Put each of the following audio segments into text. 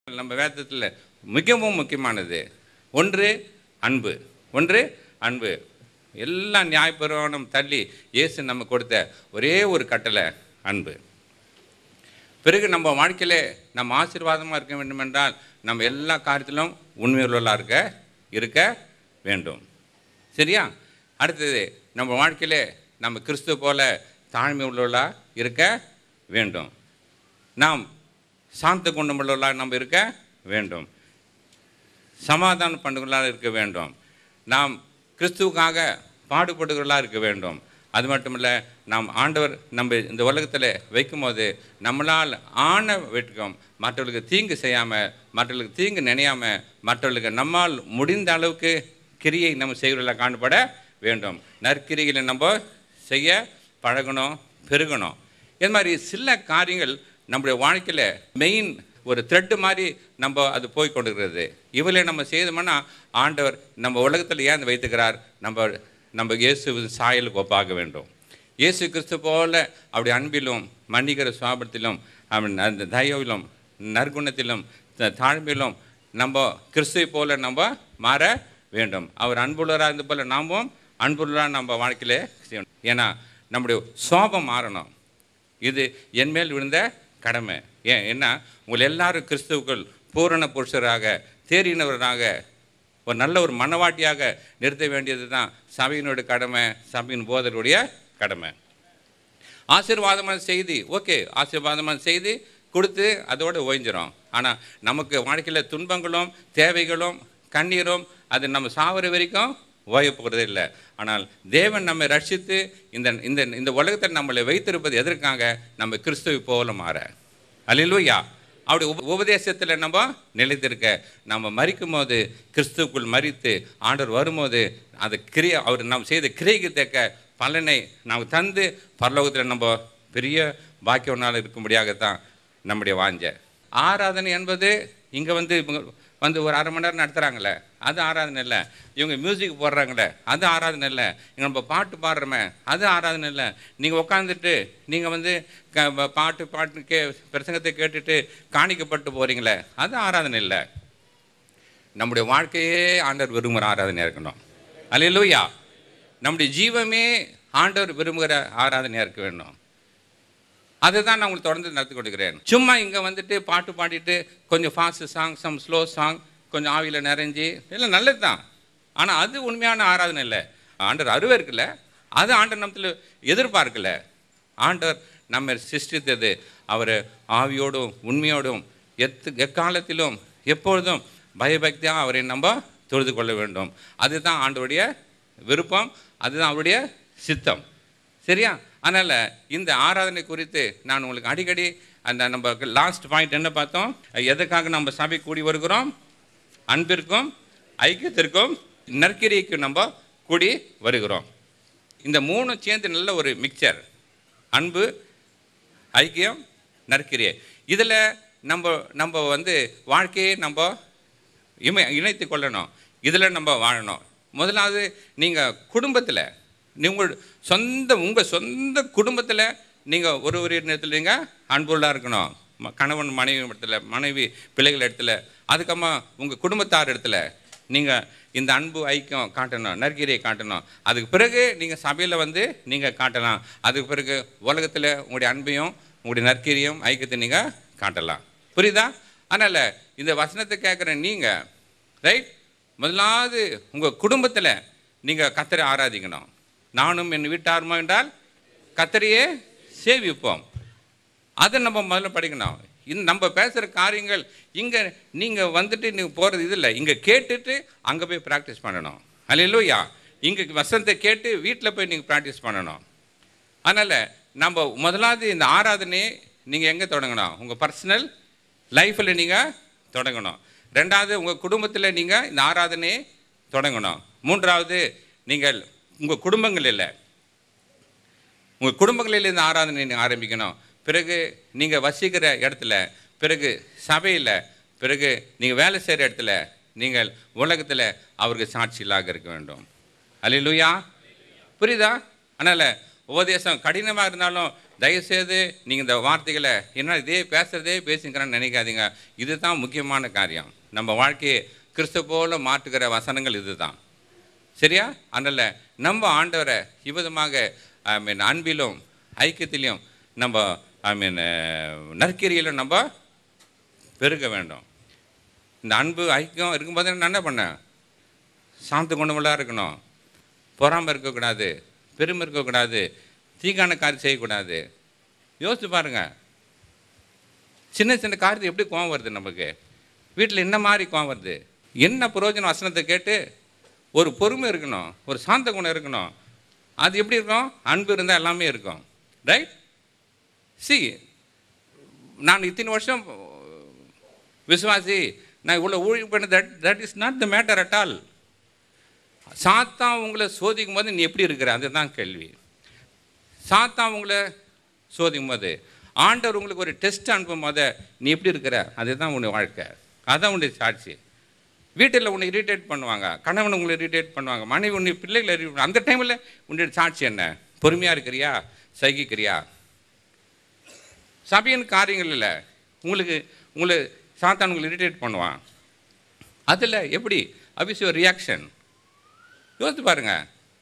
நம்ம வேதத்தில் மிகவும் முக்கியமானது ஒன்று அன்பு ஒன்று அன்பு எல்லா நியாயப்பிரமாணம் தள்ளி இயேசு நம்ம கொடுத்த ஒரே ஒரு கட்டளை அன்பு பிறகு நம்ம வாழ்க்கையிலே நம்ம ஆசீர்வாதமாக இருக்க வேண்டும் என்றால் நம்ம எல்லா காரியத்திலும் உண்மையுள்ளவர்களாக இருக்க இருக்க வேண்டும் சரியா அடுத்தது நம்ம வாழ்க்கையிலே நம்ம கிறிஸ்துவ போல தாழ்மை உள்ளவர்களாக இருக்க வேண்டும் நாம் சாந்த குணமுள்ளவர்களாக நம்ம இருக்க வேண்டும் சமாதான பண்ணுகளாக இருக்க வேண்டும் நாம் கிறிஸ்துவுக்காக பாடுபடுகிறவர்களாக இருக்க வேண்டும் அது மட்டும் இல்லை நாம் ஆண்டவர் நம்ம இந்த உலகத்தில் வைக்கும்போது நம்மளால் ஆன வெட்கம் மற்றவர்களுக்கு தீங்கு செய்யாமல் மற்றவர்களுக்கு தீங்கு நினையாமல் மற்றவர்களுக்கு நம்மால் முடிந்த அளவுக்கு கிரியை நம்ம செய்கிறவர்கள காணப்பட வேண்டும் நற்கிரிகளை நம்ம செய்ய பழகணும் பெருகணும் இது மாதிரி சில காரியங்கள் நம்முடைய வாழ்க்கையில் மெயின் ஒரு த்ரெட்டு மாதிரி நம்ம அது போய் கொண்டிருக்கிறது இவளை நம்ம செய்தோம்னா ஆண்டவர் நம்ம உலகத்தில் ஏன் வைத்துக்கிறார் நம்ம நம்ம இயேசு சாயலுக்கு ஒப்பாக வேண்டும் இயேசு கிறிஸ்து போல அப்படி அன்பிலும் மன்னிக்கிற சுவாபத்திலும் அவன் அந்த தயவிலும் நற்குணத்திலும் த- தாழ்மையிலும் நம்ம கிறிஸ்துவை போல நம்ம மாற வேண்டும் அவர் அன்புள்ளவராக இருந்த போல நாமும் அன்புள்ளவராக நம்ம வாழ்க்கையிலே செய்யணும் ஏன்னா நம்முடைய சோபம் மாறணும் இது என் மேல் விழுந்த கடமை ஏன் என்ன உங்கள் எல்லாரும் கிறிஸ்துவுக்குள் பூரண புருஷராக தேறினவராக ஒரு நல்ல ஒரு மனவாட்டியாக நிறுத்த வேண்டியது தான் சபையினுடைய கடமை சபையின் போதருடைய கடமை ஆசீர்வாதமான செய்தி ஓகே ஆசீர்வாதமான செய்தி கொடுத்து அதோடு ஓய்ஞ்சிரும் ஆனால் நமக்கு வாழ்க்கையில் துன்பங்களும் தேவைகளும் கண்ணீரும் அது நம்ம சாவர வரைக்கும் ஓய போகிறது இல்லை ஆனால் தேவன் நம்மை ரட்சித்து இந்த இந்த இந்த உலகத்தில் நம்மளை வைத்திருப்பது எதற்காக நம்ம கிறிஸ்துவை போல மாற அல்லேலூயா அப்படி உப உபதேசத்தில் நம்ம நிலைத்திருக்க நம்ம மறிக்கும் போது கிறிஸ்துவுக்குள் மறித்து ஆண்டவர் வரும்போது அது கிரிய அவர் நாம் செய்த கிரியைக்கு தக்க பலனை நாம் தந்து பரலோகத்தில் நம்ம பெரிய பாக்கியவனால் இருக்கும்படியாகத்தான் நம்முடைய வாஞ்ச ஆராதனை என்பது இங்கே வந்து இவங்க வந்து ஒரு அரை மணி நேரம் நடத்துகிறாங்களே அது ஆராதனை இல்லை இவங்க மியூசிக் போடுறாங்களே அது ஆராதனை இல்லை இங்க நம்ம பாட்டு பாடுறோமே அது ஆராதனை இல்லை நீங்கள் உட்காந்துட்டு நீங்கள் வந்து க ப- பாட்டு பாட்டு கே பிரசங்கத்தை கேட்டுட்டு காணிக்கப்பட்டு போகிறீங்களே அது ஆராதனை இல்லை நம்முடைய வாழ்க்கையே ஆண்டவர் விரும்புகிற ஆராதனையாக இருக்கணும் அல்லேலூயா நம்முடைய ஜீவமே ஆண்டவர் விரும்புகிற ஆராதனையாக இருக்க வேண்டும் அதுதான் நான் உங்களுக்கு தொடர்ந்து நடத்தி கொடுக்கிறேன் சும்மா இங்கே வந்துட்டு பாட்டு பாடிட்டு கொஞ்சம் fast song some slow song கொஞ்சம் ஆவியில் நிறைஞ்சி எல்லாம் நல்லது தான் ஆனால் அது உண்மையான ஆராதனை இல்லை ஆண்டவர் அருவை இருக்குல்ல அது ஆண்டவர் நம்மத்தில் எதிர்பார்க்கல ஆண்டவர் நம்ம சிருஷ்டித்தது அவர் ஆவியோடும் உண்மையோடும் எத்து எக்காலத்திலும் எப்பொழுதும் பயபக்தியாக அவரை நம்ம தொழுது கொள்ள வேண்டும் அதுதான் ஆண்டவருடைய விருப்பம் அதுதான் அவருடைய சித்தம் சரியா அதனால் இந்த ஆராதனை குறித்து நான் உங்களுக்கு அடிக்கடி அந்த நம்ம லாஸ்ட் பாயிண்ட் என்ன பார்த்தோம் எதுக்காக நம்ம சபை கூடி வருகிறோம் அன்பிற்கும் ஐக்கியத்திற்கும் நற்கிரிக்கும் நம்ம கூடி வருகிறோம் இந்த மூணு சேர்ந்து நல்ல ஒரு மிக்சர் அன்பு ஐக்கியம் நற்கிரியை இதில் நம்ம நம்ம வந்து வாழ்க்கையை நம்ம இமை இணைத்து கொள்ளணும் இதில் நம்ம வாழணும் முதலாவது நீங்கள் குடும்பத்தில் நீங்கள் சொந்த உங்கள் சொந்த குடும்பத்தில் நீங்கள் ஒரு ஒரு இடத்துல நீங்கள் அன்புள்ளா இருக்கணும் ம- கணவன் மனைவி இடத்துல மனைவி பிள்ளைகள் இடத்துல அதுக்கப்புறமா உங்கள் குடும்பத்தார் இடத்துல நீங்கள் இந்த அன்பு ஐக்கியம் காட்டணும் நற்கிரியை காட்டணும் அதுக்கு பிறகு நீங்கள் சபையில் வந்து நீங்கள் காட்டலாம் அதுக்கு பிறகு உலகத்தில் உங்களுடைய அன்பையும் உங்களுடைய நற்கிரியும் ஐக்கியத்தை நீங்கள் காட்டலாம் புரியுதா அதனால் இந்த வசனத்தை கேட்குற நீங்கள் ரைட் முதலாவது உங்கள் குடும்பத்தில் நீங்கள் கத்தரை ஆராதிக்கணும் நானும் என் வீட்டாருமா என்றால் கத்தரையே சேவிப்போம் அதை நம்ம முதல்ல படிக்கணும் இந்த நம்ம பேசுகிற காரியங்கள் இங்கே நீங்கள் வந்துட்டு நீங்கள் போகிறது இது இல்லை இங்கே கேட்டுட்டு அங்கே போய் ப்ராக்டிஸ் பண்ணணும் அல்லையா இங்கே வசனத்தை கேட்டு வீட்டில் போய் நீங்கள் ப்ராக்டிஸ் பண்ணணும் அதனால் நம்ம முதலாவது இந்த ஆராதனையை நீங்கள் எங்கே தொடங்கணும் உங்கள் பர்சனல் லைஃப்பில் நீங்கள் தொடங்கணும் ரெண்டாவது உங்கள் குடும்பத்தில் நீங்கள் இந்த ஆராதனையை தொடங்கணும் மூன்றாவது நீங்கள் உங்கள் குடும்பங்களில் உங்கள் குடும்பங்களில் இந்த ஆராதனை நீங்கள் ஆரம்பிக்கணும் பிறகு நீங்கள் வசிக்கிற இடத்துல பிறகு சபையில் பிறகு நீங்கள் வேலை செய்கிற இடத்துல நீங்கள் உலகத்தில் அவருக்கு சாட்சிகளாக இருக்க வேண்டும் அல்லேலூயா புரியுதா அதனால் உபதேசம் கடினமாக இருந்தாலும் தயவுசெய்து நீங்கள் இந்த வார்த்தைகளை என்ன இதே பேசுகிறதே பேசுங்கிறான்னு நினைக்காதீங்க இதுதான் முக்கியமான காரியம் நம்ம வாழ்க்கையை கிறிஸ்து போல மாற்றுகிற வசனங்கள் இதுதான் சரியா அதனால் நம்ம ஆண்டவரை இவ்விதமாக ஐ மீன் அன்பிலும் ஐக்கியத்திலையும் நம்ம ஐ மீன் நற்கிரியிலும் நம்ம பெருக வேண்டும் இந்த அன்பு ஐக்கியம் இருக்கும்போது நான் என்ன பண்ணேன் சாந்த குணமெல்லாம் இருக்கணும் பொறாமை இருக்கக்கூடாது பெருமை இருக்கக்கூடாது தீங்கான காரியம் செய்யக்கூடாது யோசிச்சு பாருங்க சின்ன சின்ன காரியத்தை எப்படி கோவம் வருது நமக்கு வீட்டில் என்ன மாதிரி கோவம் வருது என்ன பிரயோஜனம் வசனத்தை கேட்டு ஒரு பொறுமை இருக்கணும் ஒரு சாந்த குணம் இருக்கணும் அது எப்படி இருக்கும் அன்பு இருந்தால் எல்லாமே இருக்கும் ரைட் சி நான் இத்தனை வருஷம் விசுவாசி நான் இவ்வளோ ஊழியம் பண்ண that that is not the matter at all சாத்தான் உங்களை சோதிக்கும் போது நீ எப்படி இருக்கிற அதுதான் கேள்வி சாத்தான் உங்களை சோதிக்கும் போது ஆண்டவர் உங்களுக்கு ஒரு டெஸ்ட் அனுப்பும் போது நீ எப்படி இருக்கிற அதுதான் உன்னுடைய வாழ்க்கை அதுதான் உன்னுடைய சாட்சி வீட்டில் உன்னை இரிட்டேட் பண்ணுவாங்க கணவன் உங்களை இரிட்டேட் பண்ணுவாங்க மனைவி உன்னை பிள்ளைகளை irritate- அந்த டைமில் உன்னுடைய சாட்சி என்ன பொறுமையாக இருக்கிறியா சகிக்கிறியா சபையின் காரியங்கள் இல்லை உங்களுக்கு உங்களை சாத்தான் உங்களை இரிட்டேட் பண்ணுவான் அதில் எப்படி அபிஸ் யுவர் ரியாக்ஷன் யோசித்து பாருங்க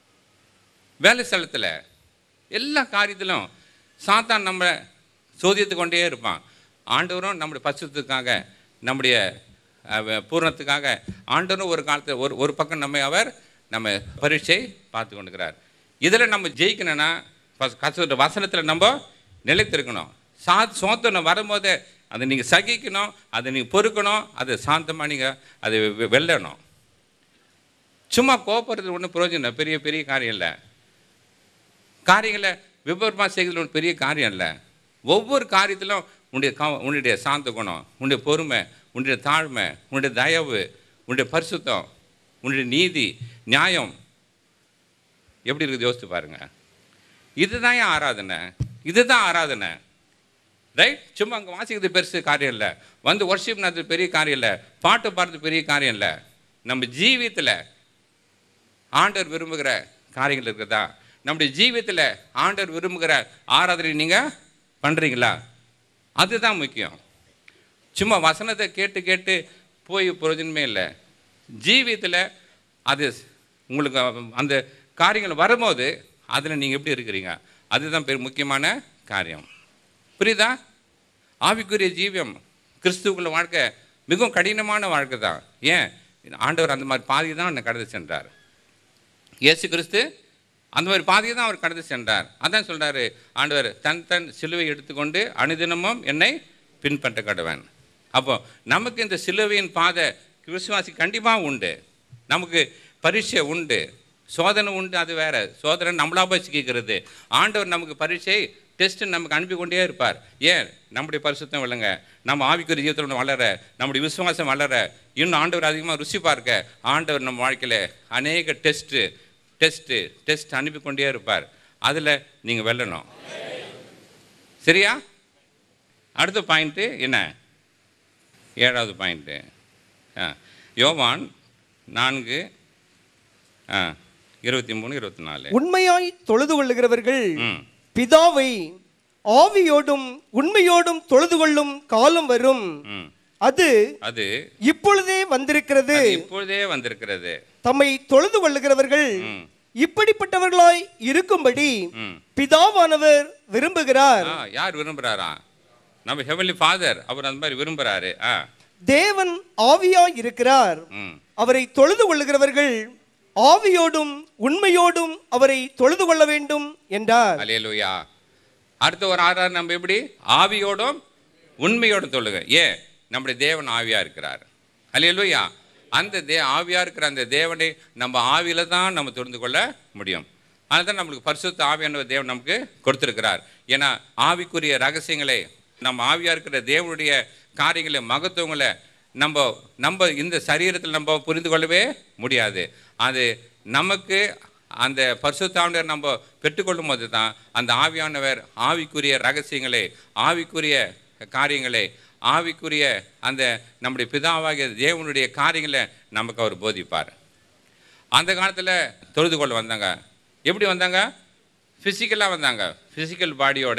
வேலை ஸ்தலத்தில் எல்லா காரியத்திலும் சாத்தான் நம்ம சோதித்து கொண்டே இருப்பான் ஆண்டவரும் நம்முடைய பசுத்துக்காக நம்முடைய அஹ், பூரணத்துக்காக ஆண்டவரும் ஒரு காலத்தில் ஒரு ஒரு பக்கம் நம்ம அவர் நம்ம பரீட்சை பார்த்து கொண்டுக்கிறார் இதில் நம்ம ஜெயிக்கணும்னா கசோட வசனத்தில் நம்ம நிலைத்திருக்கணும் சா சோத்தனம் வரும்போதே அதை நீங்கள் சகிக்கணும் அதை நீங்கள் பொறுக்கணும் அதை சாந்தமாக நீங்கள் அதை வெ- வெல்லணும் சும்மா கோபப்படுறது ஒன்றும் பிரயோஜனம் இல்லை பெரிய பெரிய காரியம் இல்லை காரியங்களை விபரமாக செய்கிறது ஒன்றும் பெரிய காரியம் இல்லை ஒவ்வொரு காரியத்திலும் உன்னுடைய கா உன்னுடைய சாந்த குணம் உன்னுடைய பொறுமை உன்னுடைய தாழ்மை உன்னுடைய தயவு உன்னுடைய பரிசுத்தம் உன்னுடைய நீதி நியாயம் எப்படி இருக்குது யோசித்து பாருங்க இதுதான் ஏன் ஆராதனை இதுதான் ஆராதனை ரைட் சும்மா அங்கே வாசிக்கிறது பெருசு காரியம் இல்லை வந்து ஒர்ஷிப் நடத்துறது பெரிய காரியம் இல்லை பாட்டு பாடுறது பெரிய காரியம் இல்லை நம்ம ஜீவியத்தில் ஆண்டவர் விரும்புகிற காரியங்கள் இருக்குதா நம்முடைய ஜீவியத்தில் ஆண்டவர் விரும்புகிற ஆராதனை நீங்கள் பண்ணுறீங்களா அதுதான் முக்கியம் சும்மா வசனத்தை கேட்டு கேட்டு போய் பிரயோஜனமே இல்லை ஜீவியத்தில் அது உங்களுக்கு அந்த காரியங்கள் வரும்போது அதில் நீங்கள் எப்படி இருக்கிறீங்க அதுதான் பெரிய முக்கியமான காரியம் புரியுதா ஆவிக்குரிய ஜீவியம் கிறிஸ்துவுக்குள்ள வாழ்க்கை மிகவும் கடினமான வாழ்க்கை தான் ஏன் ஆண்டவர் அந்த மாதிரி பாதி தான் என்னை கடந்து சென்றார் இயேசு கிறிஸ்து அந்த மாதிரி பாதையை தான் அவர் கடந்து சென்றார் அதான் சொல்றாரு ஆண்டவர் தன் தன் சிலுவை எடுத்துக்கொண்டு அனுதினமும் என்னை பின்பற்ற கடவன் அப்போ நமக்கு இந்த சிலுவையின் பாதை விசுவாசி கண்டிப்பாக உண்டு நமக்கு பரீட்சை உண்டு சோதனை உண்டு அது வேற சோதனை நம்மளா போய் சிக்கிக்கிறது ஆண்டவர் நமக்கு பரீட்சை டெஸ்ட் நமக்கு அனுப்பி கொண்டே இருப்பார் ஏன் நம்முடைய பரிசுத்தம் விளங்க நம்ம ஆவிக்குரிய ஜீவிதத்தில் வளர நம்முடைய விசுவாசம் வளர இன்னும் ஆண்டவர் அதிகமாக ருசி பார்க்க ஆண்டவர் நம்ம வாழ்க்கையில் அநேக டெஸ்ட்டு டெஸ்ட்டு டெஸ்ட் அனுப்பி கொண்டே இருப்பார் அதில் நீங்கள் வெல்லணும் சரியா அடுத்த பாயிண்ட்டு என்ன ஏழாவது பாயிண்ட்டு ஆ யோவான் நான்கு ஆ இருபத்தி மூணு இருபத்தி நாலு உண்மையாய் தொழுது கொள்ளுகிறவர்கள் ம் பிதாவை ஆவியோடும் உண்மையோடும் தொழுது கொள்ளும் காலம் வரும் ம் அது அது இப்பொழுதே வந்திருக்கிறது அது இப்பொழுதே வந்திருக்கிறது தம்மை தொழுது கொள்ளுகிறவர்கள் ம் இப்படிப்பட்டவர்களாய் இருக்கும்படி ம் பிதாவானவர் விரும்புகிறார் ஆ யார் விரும்புகிறாரா நம்ம ஹெவன்லி ஃபாதர் அவர் அந்த மாதிரி விரும்புகிறாரு ஆ தேவன் ஆவியாய் இருக்கிறார் ம் அவரை தொழுது கொள்ளுகிறவர்கள் ஆவியோடும் உண்மையோடும் அவரை தொழுது கொள்ள வேண்டும் என்றார் அலையலுயா அடுத்த ஒரு ஆறாறு நம்ம எப்படி ஆவியோடும் உண்மையோடும் சொல்லுங்க ஏன் நம்முடைய தேவன் ஆவியா இருக்கிறார் அலையலுயா அந்த தே ஆவியா இருக்கிற அந்த தேவனை நம்ம ஆவியில தான் நம்ம தெரிந்து கொள்ள முடியும் அதனால தான் நம்மளுக்கு பரிசுத்த ஆவியான தேவன் நமக்கு கொடுத்திருக்கிறார் ஏன்னா ஆவிக்குரிய ரகசியங்களை நம்ம ஆவியா இருக்கிற தேவனுடைய காரியங்களை மகத்துவங்களை நம்ம நம்ம இந்த சரீரத்தில் நம்ம புரிந்து கொள்ளவே முடியாது அது நமக்கு அந்த பரிசுத்தாண்டவர் நம்ம பெற்றுக்கொள்ளும் போது தான் அந்த ஆவியானவர் ஆவிக்குரிய ரகசியங்களை ஆவிக்குரிய காரியங்களை ஆவிக்குரிய அந்த நம்முடைய பிதாவாகிய தேவனுடைய காரியங்களை நமக்கு அவர் போதிப்பார் அந்த காலத்தில் தொழுது கொள்ள வந்தாங்க எப்படி வந்தாங்க ஃபிசிக்கலாக வந்தாங்க ஃபிசிக்கல் பாடியோட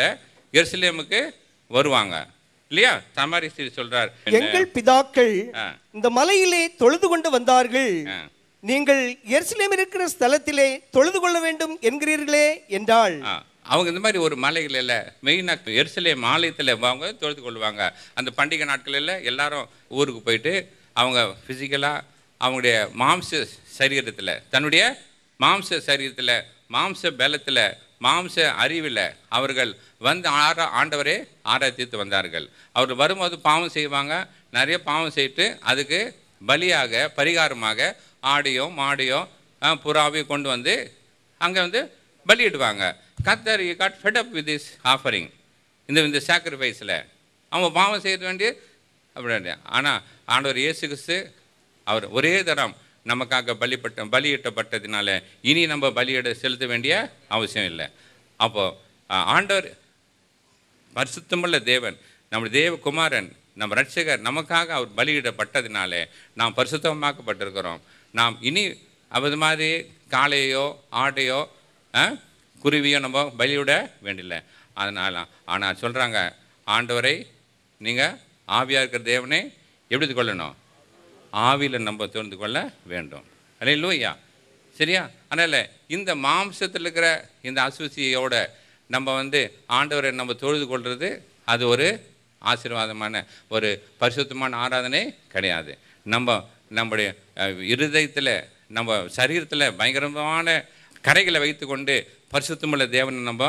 எருசலேமுக்கு வருவாங்க இல்லையா தமாரி சொல்றார் எங்கள் பிதாக்கள் ஆ. இந்த மலையிலே தொழுது கொண்டு வந்தார்கள் ஆ. நீங்கள் எருசலேம் இருக்கிற ஸ்தலத்திலே தொழுது கொள்ள வேண்டும் என்கிறீர்களே என்றாள் ஆ, அவங்க இந்த மாதிரி ஒரு மலைகளில் மெயினாக எருசலேம் ஆலயத்தில் அவங்க தொழுது கொள்வாங்க அந்த பண்டிகை நாட்களில் எல்லாரும் ஊருக்கு போயிட்டு அவங்க ஃபிசிக்கலாக அவங்களுடைய மாம்ச சரீரத்தில் தன்னுடைய மாம்ச சரீரத்தில் மாம்ச பலத்தில் மாம்ச அறிவில் அவர்கள் வந்து ஆரா ஆண்டவரே ஆராய்த்து வந்தார்கள் அவர் வரும்போது பாவம் செய்வாங்க நிறைய பாவம் செய்துட்டு அதுக்கு பலியாக பரிகாரமாக ஆடியோ மாடியோ ஆ, புறாவையோ கொண்டு வந்து அங்கே வந்து பலியிடுவாங்க கத்தர் you God fed up with this offering இந்த இந்த சாக்ரிஃபைஸில் அவன் பாவம் செய்ய வேண்டிய அப்படி ஆனால் ஆண்டவர் இயேசு கிறிஸ்து அவர் ஒரே தரம் நமக்காக பலிப்பட்ட பலியிட்டப்பட்டதினால இனி நம்ம பலியிட செலுத்த வேண்டிய அவசியம் இல்லை அப்போது ஆண்டவர் பரிசுத்தமுள்ள தேவன் நம்முடைய தேவகுமாரன் நம்ம ரட்சகர் நமக்காக அவர் பலியிடப்பட்டதினாலே நாம் பரிசுத்தமாக்கப்பட்டிருக்கிறோம் நாம் இனி அது மாதிரி காளையோ ஆட்டையோ ஆ, குருவியோ நம்ம பலியிட வேண்டியில்லை அதனால் ஆனால் சொல்கிறாங்க ஆண்டவரை நீங்கள் ஆவியாக இருக்கிற தேவனை எப்படி கொள்ளணும் ஆவியில் நம்ம தெரிந்து கொள்ள வேண்டும் அல்ல லூயா சரியா அதனால் இந்த மாம்சத்தில் இருக்கிற இந்த அசுசியோட நம்ம வந்து ஆண்டவரை நம்ம தொழுது கொள்வது அது ஒரு ஆசீர்வாதமான ஒரு பரிசுத்தமான ஆராதனை கிடையாது நம்ம நம்முடைய அஹ், இருதயத்தில் நம்ம சரீரத்தில் பயங்கரமான கரைகளை வைத்துக்கொண்டு பரிசுத்தமுள்ள தேவனை நம்ம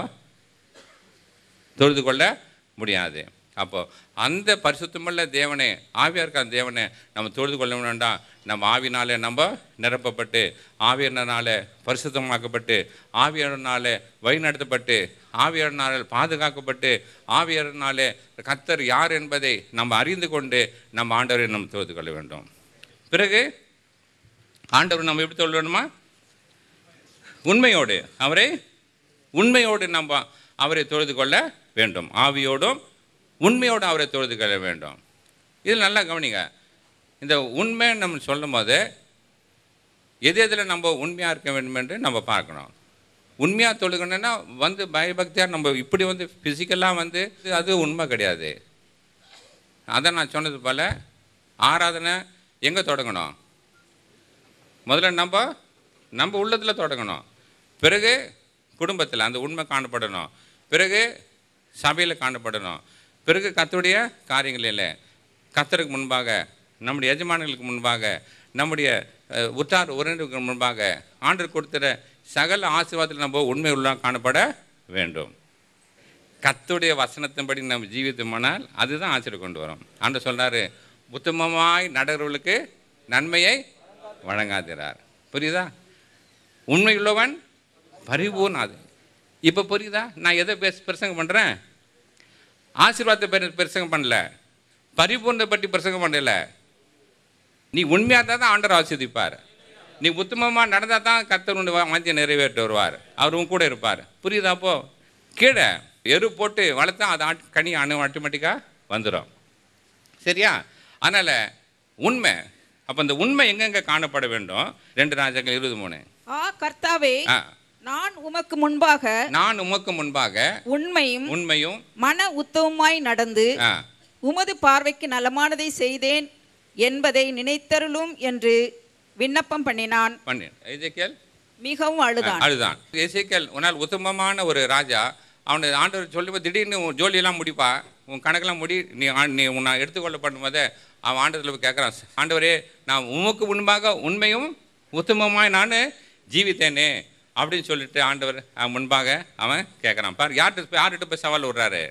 தொழுது கொள்ள முடியாது அப்போ அந்த பரிசுத்தமுள்ள தேவனை ஆவியாக இருக்க அந்த தேவனை நம்ம தொழுது கொள்ள வேண்டாம் நம்ம ஆவினாலே நம்ம நிரப்பப்பட்டு ஆவியனால பரிசுத்தமாக்கப்பட்டு ஆவியனால வழிநடத்தப்பட்டு ஆவியனால பாதுகாக்கப்பட்டு ஆவியனாலே கத்தர் யார் என்பதை நம்ம அறிந்து கொண்டு நம்ம ஆண்டவரை நம்ம தொழுது கொள்ள வேண்டும் பிறகு ஆண்டவர் நம்ம எப்படி தொழ வேண்டுமா உண்மையோடு அவரை உண்மையோடு நம்ம அவரை தொழுது கொள்ள வேண்டும் ஆவியோடும் உண்மையோடு அவரை தொழுது கொள்ள வேண்டும் இதில் நல்லா கவனிங்க இந்த உண்மை நம்ம சொல்லும் போது எது எதில் நம்ம உண்மையாக இருக்க வேண்டும் என்று நம்ம பார்க்கணும் உண்மையாக தொழுகணும்னா வந்து பயபக்தியாக நம்ம இப்படி வந்து ஃபிசிக்கலாக வந்து அது உண்மை கிடையாது அதான் நான் சொன்னது போல் ஆராதனை எங்கே தொடங்கணும் முதல்ல நம்ம நம்ம உள்ளத்தில் தொடங்கணும் பிறகு குடும்பத்தில் அந்த உண்மை காணப்படணும் பிறகு சபையில் காணப்படணும் பிறகு கத்துடைய காரியங்களில் கத்தருக்கு முன்பாக நம்முடைய எஜமானர்களுக்கு முன்பாக நம்முடைய அஹ், உற்றார் உறவினர்களுக்கு முன்பாக ஆண்டர் கொடுத்துற சகல ஆசீர்வாதத்தில் நம்ம உண்மை உள்ள காணப்பட வேண்டும் கத்துடைய வசனத்தின்படி நம்ம ஜீவித்தோமானால் அதுதான் ஆச்சரியம் கொண்டு வரும் ஆண்டு சொல்றாரு உத்தமமாய் நடக்கிறவர்களுக்கு நன்மையை வழங்காதிரார் புரியுதா உண்மையுள்ளவன் பரிபூர்ண அது இப்போ புரியுதா நான் எதை பேச பிரசங்கம் பண்ணுறேன் ஆசீர்வாதத்தை பெரு பிரசங்கம் பண்ணல பரிபூர்ணத்தை பற்றி பிரசங்கம் பண்ணல நீ உண்மையாக இருந்தால் தான் ஆண்டவர் ஆசீர்வதிப்பார் நீ உத்தமமாக நடந்தால் தான் கர்த்தர் உன்னை வாஞ்சியை நிறைவேற்ற வருவார் அவர் உன் கூட இருப்பார் புரியுதா அப்போ கீழே எரு போட்டு வளர்த்தா அது ஆட் கனி அணு ஆட்டோமேட்டிக்காக வந்துடும் சரியா அதனால் உண்மை அப்போ இந்த உண்மை எங்கெங்கே காணப்பட வேண்டும் ரெண்டு ராஜாக்கள் இருபது மூணு ஆ கர்த்தாவே ஆ நான் உமக்கு முன்பாக நான் உமக்கு முன்பாக உண்மையும் உண்மையும் மன உத்தவமாய் நடந்து ஆ உமது பார்வைக்கு நலமானதை செய்தேன் என்பதை நினைத்தருளும் என்று விண்ணப்பம் பண்ணினான் பண்ணு எசேக்கியேல் மிகவும் அழுதான் அதுதான் எசேக்கியேல் உன்னால் உத்தமமான ஒரு ராஜா அவனை ஆண்டவர் சொல்லும்போது திடீர்னு உன் ஜோலியெல்லாம் முடிப்பா உன் கணக்கெல்லாம் முடி நீ ஆ- நீ உன்னை எடுத்துக்கொள்ள பண்ணும்போது அவன் ஆண்டவரில் போய் கேட்குறான் ஆண்டவரே நான் உமக்கு முன்பாக உண்மையும் உத்தமமாய் நான் ஜீவித்தேனே அப்படின்னு சொல்லிட்டு ஆண்டவர் அவன் முன்பாக அவன் கேட்குறான் பாரு யார்கிட்ட போய் யார்கிட்ட போய் சவால் விடுறாரு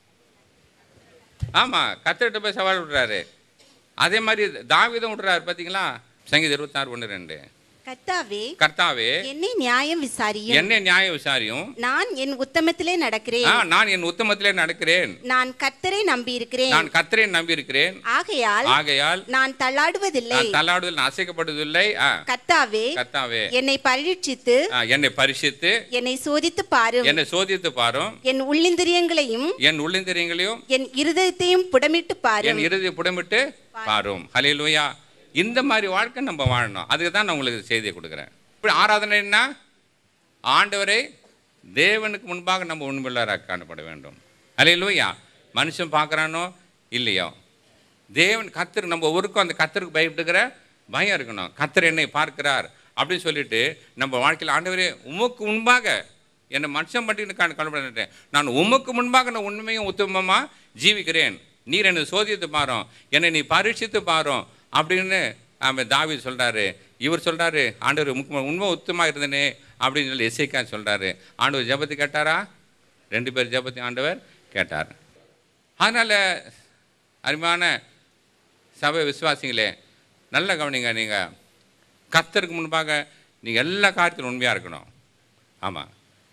ஆமாம் கத்திரிட்ட போய் சவால் விடுறாரு அதே மாதிரி தாவீதும் விடுறாரு பார்த்தீங்களா சங்கீதம் இருபத்தாறு ஒன்று ரெண்டு கர்த்தாவே கர்த்தாவே என்னை நியாயம் விசாரியும் என்னை நியாய விசாரியும் நான் என் உத்தமத்திலே நடக்கிறேன் ஆ, நான் என் உத்தமத்திலே நடக்கிறேன் நான் கர்த்தரை நம்பி இருக்கிறேன் நான் கத்தரை நம்பி இருக்கிறேன் ஆகையால் ஆகையால் நான் தள்ளாடுவதில்லை நான் தள்ளாடுதல் நான் அசைக்கப்படுவதில்லை ஆ, கர்த்தாவே கர்த்தாவே என்னை பரீட்சித்து ஆ, என்னை பரிசித்து என்னை சோதித்து பாரும் என்னை சோதித்து பாரும் என் உள்ளிந்திரியங்களையும் என் உள்ளிந்திரியங்களையும் என் இருதயத்தையும் புடமிட்டு பாரும் என் இறுதி புடமிட்டு பாரும் ஹalleluya இந்த மாதிரி வாழ்க்கை நம்ம வாழணும் அதுக்கு தான் நான் உங்களுக்கு செய்தியை கொடுக்குறேன் இப்படி ஆராதனைன்னா ஆண்டவரை தேவனுக்கு முன்பாக நம்ம உண்மையுள்ளவராக காணப்பட வேண்டும் அல்லையா மனுஷன் பார்க்குறானோ இல்லையோ தேவன் கத்தர் நம்ம ஒவ்வொருக்கும் அந்த கத்தருக்கு பயப்பட்டுக்கிற பயம் இருக்கணும் கத்தர் என்னை பார்க்கிறார் அப்படின்னு சொல்லிட்டு நம்ம வாழ்க்கையில் ஆண்டவரே உமக்கு முன்பாக என்னை மனுஷன் பற்றி கண்டுபிடிட்டேன் நான் உமக்கு முன்பாக நான் உண்மையும் உத்தமமாக ஜீவிக்கிறேன் நீர் என்னை சோதித்து பாரும் என்னை நீ பரீட்சித்து பாரும் அப்படின்னு அவன் தாவி சொல்கிறாரு இவர் சொல்கிறாரு ஆண்டவர் உமக்கு உண்மை உத்தமாக இருந்தனே அப்படின்னு சொல்லி எஸ்ஐக்கா சொல்கிறாரு ஆண்டவர் ஜெபத்தை கேட்டாரா ரெண்டு பேர் ஜெபத்தை ஆண்டவர் கேட்டார் அதனால் அருமையான சபை விசுவாசிங்களே நல்ல கவனிங்க நீங்கள் கர்த்தருக்கு முன்பாக நீங்கள் எல்லா காரியத்திலும் உண்மையாக இருக்கணும் ஆமாம்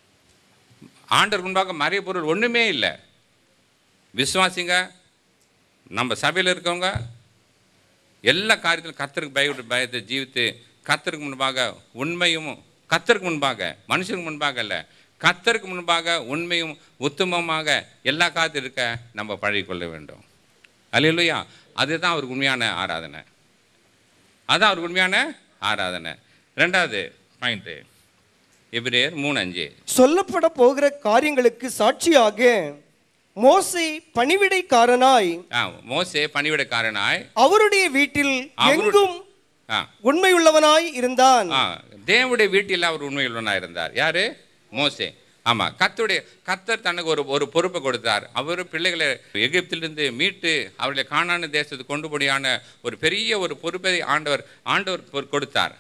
ஆண்டருக்கு முன்பாக மறைய பொருள் ஒன்றுமே இல்லை விசுவாசிங்க நம்ம சபையில் இருக்கவங்க எல்லா காரியத்திலும் கர்த்தருக்கு பயப்பட்டு பயத்தை ஜீவித்து கர்த்தருக்கு முன்பாக உண்மையும் கர்த்தருக்கு முன்பாக மனுஷருக்கு முன்பாக இல்லை கர்த்தருக்கு முன்பாக உண்மையும் உத்தமமாக எல்லா காரியத்திலும் இருக்க நம்ம பழகிக்கொள்ள வேண்டும் அல்லையா அதுதான் அவருக்கு உண்மையான ஆராதனை அதான் அவருக்கு உண்மையான ஆராதனை ரெண்டாவது பாயிண்ட்டு எபிரேயர் மூணு அஞ்சு சொல்லப்பட போகிற காரியங்களுக்கு சாட்சியாக மோசே பணிவிடைக்காரனாய் ஆ மோசே பணிவிடக்காரனாய் அவருடைய வீட்டில் அவரு- எங்கும் ஆ உண்மையுள்ளவனாய் இருந்தான் ஆ தேவனுடைய வீட்டில் அவர் உண்மையுள்ளவனாக இருந்தார் யாரு மோசே ஆமாம் கத்துடைய கத்தர் தனக்கு ஒரு ஒரு பொறுப்பை கொடுத்தார் அவர் பிள்ளைகளை எகிப்திலிருந்து மீட்டு அவர்களை காணான தேசத்துக்கு கொண்டுபடியான ஒரு பெரிய ஒரு பொறுப்பை ஆண்டவர் ஆண்டவர் பொறு- கொடுத்தார்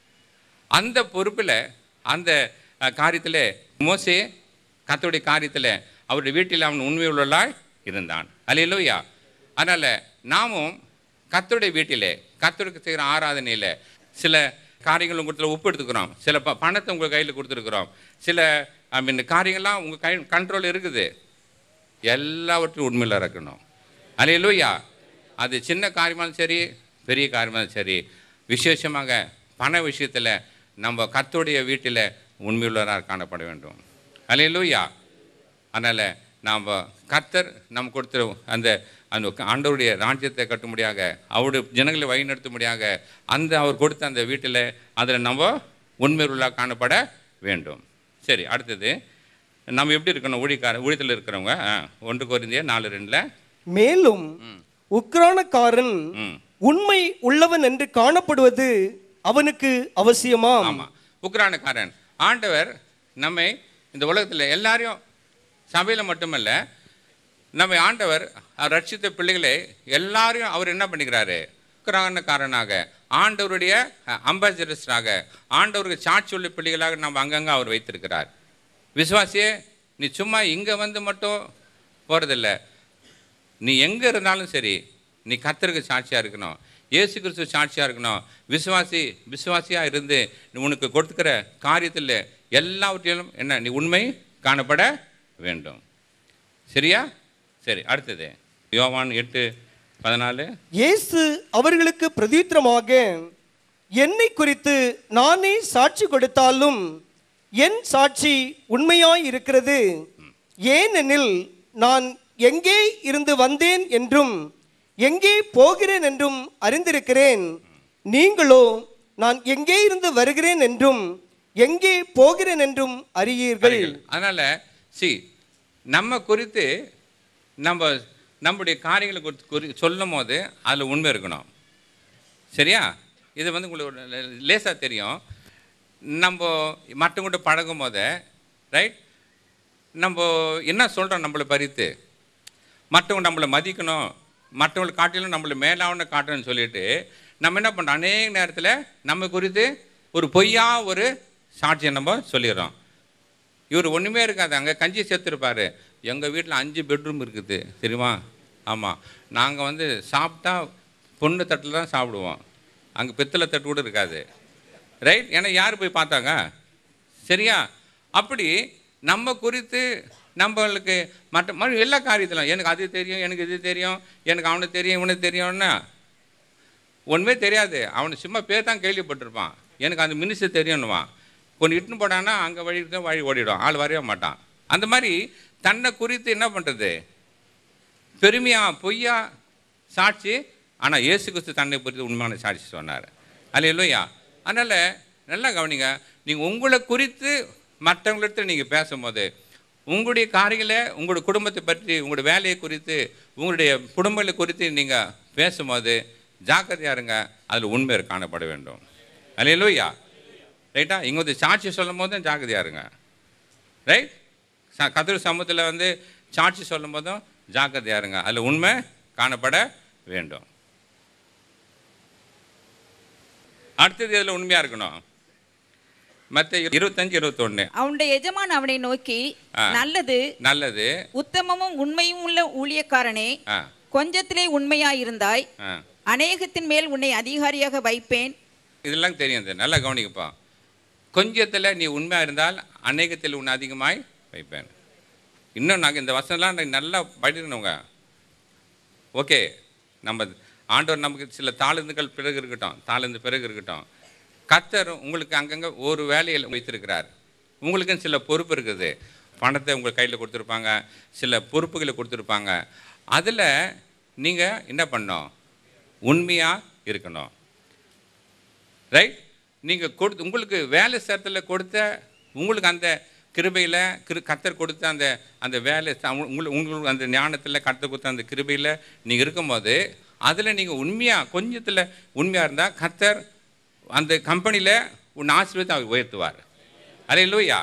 அந்த பொறுப்பில் அந்த காரியத்தில் மோசே கத்தருடைய காரியத்தில் அவருடைய வீட்டில் அவன் உண்மையுள்ளவளாய் இருந்தான் அல்லையா அதனால் நாமும் கத்தருடைய வீட்டிலே கத்தருக்கு செய்கிற ஆராதனையில் சில காரியங்கள் உங்கள் உப்பு எடுத்துக்கிறோம் சில ப பணத்தை உங்கள் கையில் கொடுத்துருக்குறோம் சில ஐ மீன் காரியங்கள்லாம் உங்கள் கை கண்ட்ரோல் இருக்குது எல்லாவற்றையும் உண்மையில் இருக்கணும் அல்லையா அது சின்ன காரியமாலும் சரி பெரிய காரியமாலும் சரி விசேஷமாக பண விஷயத்தில் நம்ம கர்த்தருடைய வீட்டில் உண்மையுள்ளவராக காணப்பட வேண்டும் அல்லையா அதனால் நாம் கர்த்தர் நம்ம கொடுத்த அந்த அந்த ஆண்டவருடைய ராஜ்யத்தை கட்டும்படியாக அவருடைய ஜனங்களை வழிநடத்தும்படியாக அந்த அவர் கொடுத்த அந்த வீட்டில் அதில் நம்ம உண்மையுள்ளாக காணப்பட வேண்டும் சரி அடுத்தது நம்ம எப்படி இருக்கணும் ஊழிக்கார ஊழியத்தில் இருக்கிறவங்க ஆ, ஒன்று குறைந்திய நாலு ரெண்டில் மேலும் உக்ரானக்காரன் ம் உண்மை உள்ளவன் என்று காணப்படுவது அவனுக்கு அவசியமாம் ஆமாம் உக்ரானக்காரன் ஆண்டவர் நம்மை இந்த உலகத்தில் எல்லாரையும் சபையில் மட்டுமல்ல நம்மை ஆண்டவர் அவர் ரட்சித்த பிள்ளைகளை எல்லாரையும் அவர் என்ன பண்ணிக்கிறாரு உக்ரானக்காரனாக ஆண்டவருடைய அம்பாசிடர்ஸாக ஆண்டவருக்கு சாட்சி உள்ள பிள்ளைகளாக நம்ம அங்கங்கே அவர் வைத்திருக்கிறார் விசுவாசியே நீ சும்மா இங்கே வந்து மட்டும் போகிறதில்ல நீ எங்கே இருந்தாலும் சரி நீ கர்த்தருக்கு சாட்சியாக இருக்கணும் இயேசு கிறிஸ்து சாட்சியாக இருக்கணும் விசுவாசி விசுவாசியாக இருந்து நீ உனக்கு கொடுத்துக்கிற காரியத்தில் எல்லாவற்றிலும் என்ன நீ உண்மை காணப்பட வேண்டும் சரியா சரி அடுத்தது யோவான் எட்டு பதினாலு இயேசு அவர்களுக்கு பிரதித்திரமாக என்னை குறித்து நானே சாட்சி கொடுத்தாலும் என் சாட்சி உண்மையாய் இருக்கிறது ஏனெனில் நான் எங்கே இருந்து வந்தேன் என்றும் எங்கே போகிறேன் என்றும் அறிந்திருக்கிறேன் நீங்களோ நான் எங்கே இருந்து வருகிறேன் என்றும் எங்கே போகிறேன் என்றும் அறியீர்கள் அதனால் சி நம்ம குறித்து நம்ம நம்முடைய காரியங்களை குறித்து குறி சொல்லும் போது அதில் உண்மை இருக்கணும் சரியா இது வந்து உங்களுக்கு லேசாக தெரியும் நம்ம மற்றவங்கிட்ட பழகும் போது ரைட் நம்ம என்ன சொல்கிறோம் நம்மளை பறித்து மற்றவங்க நம்மளை மதிக்கணும் மற்றவங்களை காட்டிலும் நம்மளை மேலாவன காட்டணும்னு சொல்லிட்டு நம்ம என்ன பண்ணுறோம் அநேக நேரத்தில் நம்ம குறித்து ஒரு பொய்யா ஒரு சாட்சியை நம்ம சொல்லிடுறோம் இவர் ஒன்றுமே இருக்காது அங்கே கஞ்சி சேர்த்துருப்பாரு எங்கள் வீட்டில் அஞ்சு பெட்ரூம் இருக்குது தெரியுமா ஆமாம் நாங்கள் வந்து சாப்பிட்டா பொண்ணு தட்டில் தான் சாப்பிடுவோம் அங்கே பித்தளை தட்டு கூட இருக்காது ரைட் ஏன்னா யார் போய் பார்த்தாங்க சரியா அப்படி நம்ம குறித்து நம்மளுக்கு மற்ற மற்ற எல்லா காரியத்திலும் எனக்கு அது தெரியும் எனக்கு இது தெரியும் எனக்கு அவனுக்கு தெரியும் இவனுக்கு தெரியும்னா ஒன்றுமே தெரியாது அவனுக்கு சும்மா பேர் தான் கேள்விப்பட்டிருப்பான் எனக்கு அந்த மினிஸ்டர் தெரியணுவான் கொஞ்சம் இட்டுன்னு போட்டான்னா அங்கே வழி இருக்க வழி ஓடிடும் ஆள் வரைய மாட்டான் அந்த மாதிரி தன்னை குறித்து என்ன பண்ணுறது பெருமையா பொய்யா சாட்சி ஆனால் இயேசு கிறிஸ்து தன்னை குறித்து உண்மையான சாட்சி சொன்னார் அல்ல இல்லையா அதனால் நல்லா கவனிங்க நீங்கள் உங்களை குறித்து மற்றவங்களிடத்தில் நீங்கள் பேசும்போது உங்களுடைய காரியங்களை உங்களுடைய குடும்பத்தை பற்றி உங்களுடைய வேலையை குறித்து உங்களுடைய குடும்பங்களை குறித்து நீங்கள் பேசும்போது ஜாக்கிரதையா இருங்க அதில் உண்மை காணப்பட வேண்டும் அல்லையா ரைட்டா இங்கே வந்து சாட்சி சொல்லும் போதும் ஜாக்கிரதையா இருங்க ரைட் கதிர் சமூகத்தில் வந்து சாட்சி சொல்லும் போதும் ஜாக்கிரதையா இருங்க அதில் உண்மை காணப்பட வேண்டும் அடுத்தது இதில் உண்மையாக இருக்கணும் மற்ற இருபத்தஞ்சு இருபத்தொன்று அவனுடைய எஜமான் அவனை நோக்கி ஆ. நல்லது நல்லது உத்தமமும் உண்மையும் உள்ள ஊழியக்காரனே ஆ கொஞ்சத்திலே உண்மையாயிருந்தாய் ஆ அநேகத்தின் மேல் உன்னை அதிகாரியாக வைப்பேன் இதெல்லாம் தெரியும் இது. நல்லா கவனிக்கப்பா கொஞ்சத்தில் நீ உண்மையாக இருந்தால் அநேகத்தில் உன்னை அதிகமாய் வைப்பேன் இன்னும் நாங்கள் இந்த வசனம்லாம் நாங்க நல்லா படிக்கணுங்க ஓகே நம்ம ஆண்டவர் நமக்கு சில தாளந்துகள் பிறகு இருக்கட்டும் தாளந்து பிறகு இருக்கட்டும் கத்தர் உங்களுக்கு அங்கங்கே ஒரு வேலையில் வைத்திருக்கிறார் உங்களுக்குன்னு சில பொறுப்பு இருக்குது பணத்தை உங்கள் கையில் கொடுத்துருப்பாங்க சில பொறுப்புகளை கொடுத்துருப்பாங்க அதில் நீங்கள் என்ன பண்ணணும் உண்மையாக இருக்கணும் ரைட் நீங்கள் கொடுத்து உங்களுக்கு வேலை ஸ்தலத்தில் கொடுத்த உங்களுக்கு அந்த கிருபையில் கிரு கத்தர் கொடுத்த அந்த அந்த வேலை உங்களுக்கு உங்களுக்கு அந்த ஞானத்தில் கத்தர் கொடுத்த அந்த கிருபையில் நீங்கள் இருக்கும்போது அதில் நீங்கள் உண்மையாக கொஞ்சத்தில் உண்மையாக இருந்தால் கத்தர் அந்த கம்பெனியில் உன் ஆசீர்வாதத்தை அவர் உயர்த்துவார் அரே லூயா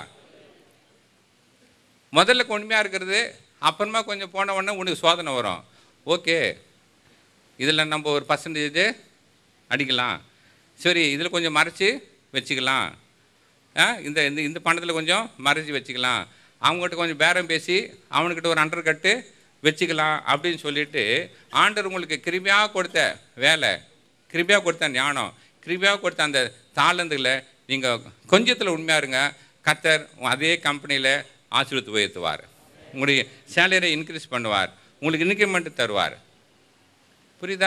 முதல்ல உண்மையாக இருக்கிறது அப்புறமா கொஞ்சம் போன உடனே உனக்கு சோதனை வரும் ஓகே இதில் நம்ம ஒரு பர்சன்டேஜ் அடிக்கலாம் சரி இதில் கொஞ்சம் மறைச்சி வச்சுக்கலாம் ஆ இந்த இந்த இந்த பணத்தில் கொஞ்சம் மறைச்சி வச்சுக்கலாம் அவங்ககிட்ட கொஞ்சம் பேரம் பேசி அவனுக்கிட்ட ஒரு அண்டர் கட்டு வச்சுக்கலாம் அப்படின்னு சொல்லிட்டு ஆண்டவர் உங்களுக்கு கிருபியாக கொடுத்த வேலை கிருபியாக கொடுத்த ஞானம் கிருபியாக கொடுத்த அந்த தாளந்துகளை நீங்கள் கொஞ்சத்தில் உண்மையாக இருங்க கத்தர் அதே கம்பெனியில் ஆசீர்வத்து உயர்த்துவார் உங்களுடைய சேலரியை இன்க்ரீஸ் பண்ணுவார் உங்களுக்கு இன்க்ரிமெண்ட் தருவார் புரியுதா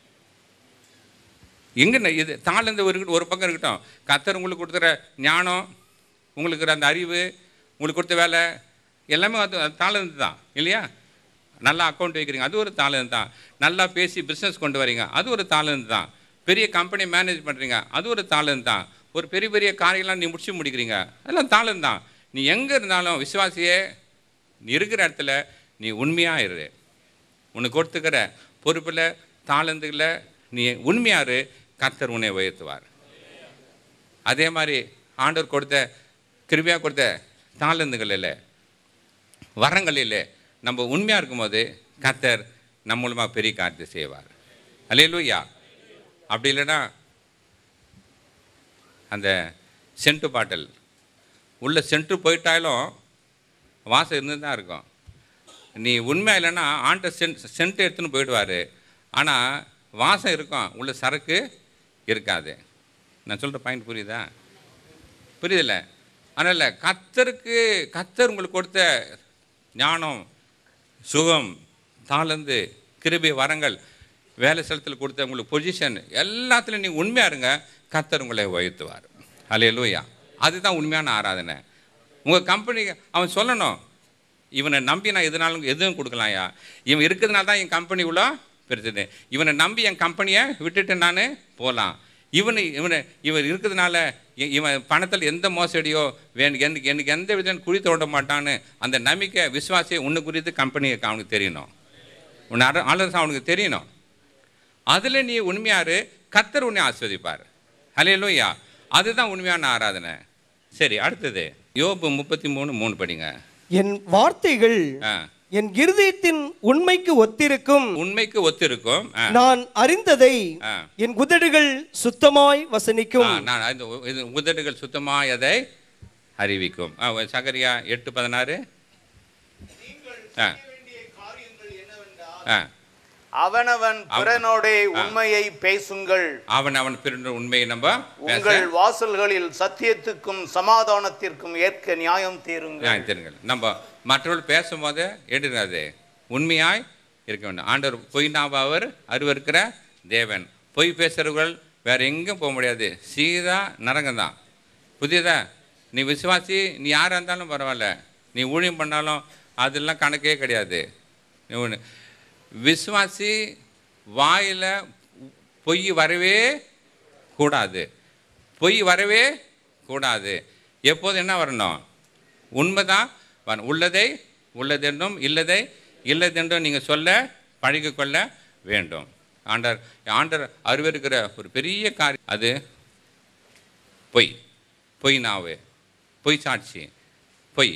எங்கே இது தாளந்து ஒரு ஒரு பக்கம் இருக்கட்டும் கத்தர் உங்களுக்கு கொடுக்குற ஞானம் உங்களுக்கு இருக்கிற அந்த அறிவு உங்களுக்கு கொடுத்த வேலை எல்லாமே அது தாளந்து தான் இல்லையா நல்லா அக்கௌண்ட் வைக்கிறீங்க அது ஒரு தாளந்து தான் நல்லா பேசி பிஸ்னஸ் கொண்டு வரீங்க அது ஒரு தாளந்து தான் பெரிய கம்பெனி மேனேஜ் பண்ணுறீங்க அது ஒரு தாளந்து தான் ஒரு பெரிய பெரிய காரியெல்லாம் நீ முடிச்சு முடிக்கிறீங்க அதெல்லாம் தாளந்து தான் நீ எங்கே இருந்தாலும் விசுவாசியே நீ இருக்கிற இடத்துல நீ உண்மையாக இரு உனக்கு கொடுத்துக்கிற பொறுப்பில் தாளந்துகளை நீ உண்மையாரு கர்த்தர் உன்னை உயர்த்துவார் அதே மாதிரி ஆண்டவர் கொடுத்த கிருபியாக கொடுத்த தாளந்துகளில் வரங்களில் நம்ம உண்மையாக இருக்கும்போது கர்த்தர் நம்ம மூலமாக பெரிய காரியத்தை செய்வார் அல்லேலூயா அப்படி இல்லைன்னா அந்த சென்ட்டு பாட்டில் உள்ள சென்ட்டு போயிட்டாலும் வாசம் இருந்து தான் இருக்கும் நீ உண்மை இல்லைன்னா ஆண்ட சென்ட் சென்ட் எடுத்துன்னு போயிடுவார் ஆனால் வாசம் இருக்கும் உள்ள சரக்கு இருக்காது நான் சொல்கிற பாயிண்ட் புரியுதா புரியுதில்ல அதனால் கத்தருக்கு கத்தர் உங்களுக்கு கொடுத்த ஞானம் சுகம் தாளந்து கிருபை வரங்கள் வேலை ஸ்தலத்தில் கொடுத்த உங்களுக்கு பொசிஷன் எல்லாத்துலையும் நீங்கள் உண்மையாக இருங்க கத்தர் உங்களை உயர்த்துவார் அலே லூயா அதுதான் உண்மையான ஆராதனை உங்கள் கம்பெனி அவன் சொல்லணும் இவனை நம்பி நான் எதுனாலும் எதுவும் கொடுக்கலாம்யா இவன் இருக்கிறதுனால தான் என் கம்பெனி இவ்வளோ பெருசுது இவனை நம்பி என் கம்பெனியை விட்டுட்டு நான் போகலாம் இவனு இவனை இவர் இருக்கிறதுனால இ- இவன் பணத்தில் எந்த மோசடியோ வேணும் எனக்கு எனக்கு எந்த விதம் குழி தோண்ட மாட்டான்னு அந்த நம்பிக்கை விசுவாசியை உன்னை குறித்து கம்பெனி அவனுக்கு தெரியணும் உன்னை அர ஆலோசனை அவனுக்கு தெரியணும் அதில் நீ உண்மையாரு கத்தர் உன்னை ஆஸ்வதிப்பார் ஹalleluya அதுதான் உண்மையான ஆராதனை சரி அடுத்தது யோபு முப்பத்தி மூணு மூணு படிங்க என் வார்த்தைகள் ஆ என் இருதயத்தின் உண்மைக்கு ஒத்திருக்கும் உண்மைக்கு ஒத்திருக்கும் ஆ நான் அறிந்ததை ஆ. என் உதடுகள் சுத்தமாய் வசனிக்கும் ஆ, நான் இந்த உ- இது உதடுகள் சுத்தமாய் அதை அறிவிக்கும் ஆ, ஒ- சகரியா எட்டு பதினாறு ஆ ஆ அவனவன் பிறனோடே உண்மையை பேசுங்கள் அவன் அவன் பிறந்த உண்மையை நம்ம பேச உங்கள் வாசல்களில் சத்தியத்துக்கும் சமாதானத்திற்கும் ஏற்க நியாயம் தீருங்கள் நியாயம் தெரியுங்கள் நம்ம மற்றவர்கள் பேசும்போது எடுக்காது உண்மையாய் இருக்க வேண்டும் ஆண்டவர் பொய் நாவாவர் அருவருக்கிற தேவன் பொய் பேசுகிறவர்கள் வேற எங்கேயும் போக முடியாது சீதா நரகம் தான் புரியுதா நீ விசுவாசி நீ யாராக இருந்தாலும் பரவாயில்ல நீ ஊழியம் பண்ணாலும் அதெல்லாம் கணக்கே கிடையாது நீ ஒண்ணு- விசுவாசி வாயில் பொய் வரவே கூடாது பொய் வரவே கூடாது எப்போது என்ன வரணும் உண்மை தான் பாருங்க, உள்ளதை உள்ளதென்றும் இல்லதை இல்லதென்றும் நீங்கள் சொல்ல பழகிக்கொள்ள வேண்டும் ஆண்டர் ஆண்டர் அருவருக்கிற ஒரு பெரிய காரியம் அது பொய் பொய் நாவு பொய் சாட்சி பொய்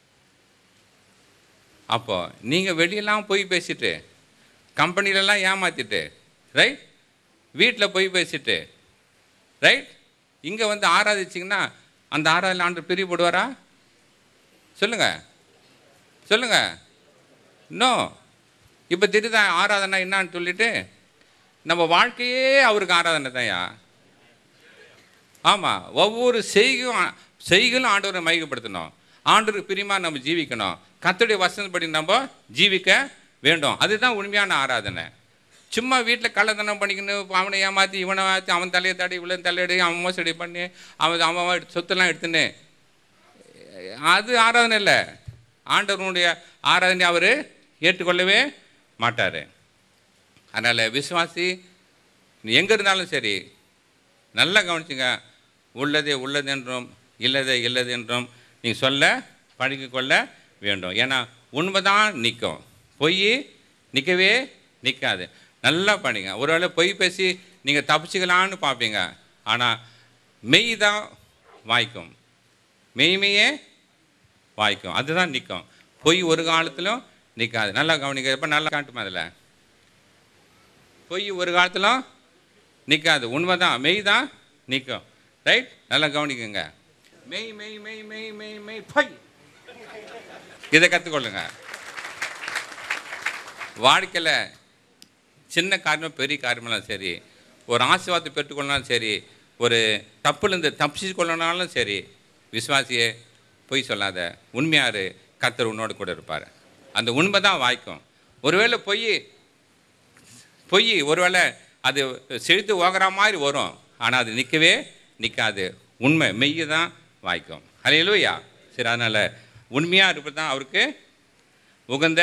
அப்போ நீங்கள் வெளியெல்லாம் பொய் பேசிட்டு கம்பெனிலலாம் ஏமாத்திட்டு ரைட் வீட்டில் பொய் பேசிட்டு ரைட் இங்கே வந்து ஆராதிச்சிங்கன்னா அந்த ஆராதனை ஆண்டு பிரிவு போடுவாரா சொல்லுங்க சொல்லுங்க இன்னும் இப்போ தெரியுதா ஆராதனை என்னான்னு சொல்லிட்டு நம்ம வாழ்க்கையே அவருக்கு ஆராதனை தான்யா ஆமாம் ஒவ்வொரு செய்கையும் ஆ- செய்களும் ஆண்டவரை மையப்படுத்தணும் ஆண்டவருக்கு பிரியமா நம்ம ஜீவிக்கணும் கர்த்தருடைய வசனப்படி நம்ம ஜீவிக்க வேண்டும் அதுதான் உண்மையான ஆராதனை சும்மா வீட்டில் கள்ளத்தனம் பண்ணிக்கணும் அவனை ஏமாற்றி இவனை மாற்றி அவன் தலையை தடி இவளை தலையடி அவன் மோசடி பண்ணி அவன் அவன் சொத்தெல்லாம் எடுத்துன்னு அது ஆராதனை இல்லை ஆண்டவனுடைய ஆராதனை அவர் ஏற்றுக்கொள்ளவே மாட்டார் அதனால் விசுவாசி நீ எங்கே இருந்தாலும் சரி நல்லா கவனிச்சுங்க உள்ளதே உள்ளது என்றும் இல்லதே இல்லது என்றும் நீங்கள் சொல்ல பழகிக் கொள்ள வேண்டும் ஏன்னா உண்மைதான் நிற்கும் பொய் நிற்கவே நிற்காது நல்லா பண்ணுங்க ஒருவேளை பொய் பேசி நீங்கள் தப்பிச்சுக்கலான்னு பார்ப்பீங்க ஆனால் மெய் தான் வாய்க்கும் மெய்மையே வாய்க்கும் அதுதான் நிற்கும் பொய் ஒரு காலத்திலும் நிற்காது நல்லா கவனிக்க இப்போ நல்லா காட்டுமா அதில் பொய் ஒரு காலத்திலும் நிற்காது உண்மை தான் மெய் தான் நிற்கும் ரைட் நல்லா கவனிக்குங்க மெய் மெய் மெய் மெய் மெய் மெய் பொய் இதை கற்றுக்கொள்ளுங்க வாழ்க்கையில் சின்ன காரியமோ பெரிய காரியமெல்லாம் சரி ஒரு ஆசீர்வாதத்தை பெற்றுக்கொள்ளனாலும் சரி ஒரு தப்புலேருந்து தப்பிச்சு கொள்ளனாலும் சரி விசுவாசியே பொய் சொல்லாத உண்மையாரு கர்த்தர் உன்னோடு கூட இருப்பார் அந்த உண்மை தான் வாய்க்கும் ஒருவேளை பொய் பொய் ஒருவேளை அது செழித்து ஓகிற மாதிரி வரும் ஆனால் அது நிற்கவே நிற்காது உண்மை மெய்யை தான் வாய்க்கும் அலையிலூயா சரி அதனால் உண்மையாக இருப்பது தான் அவருக்கு உகந்த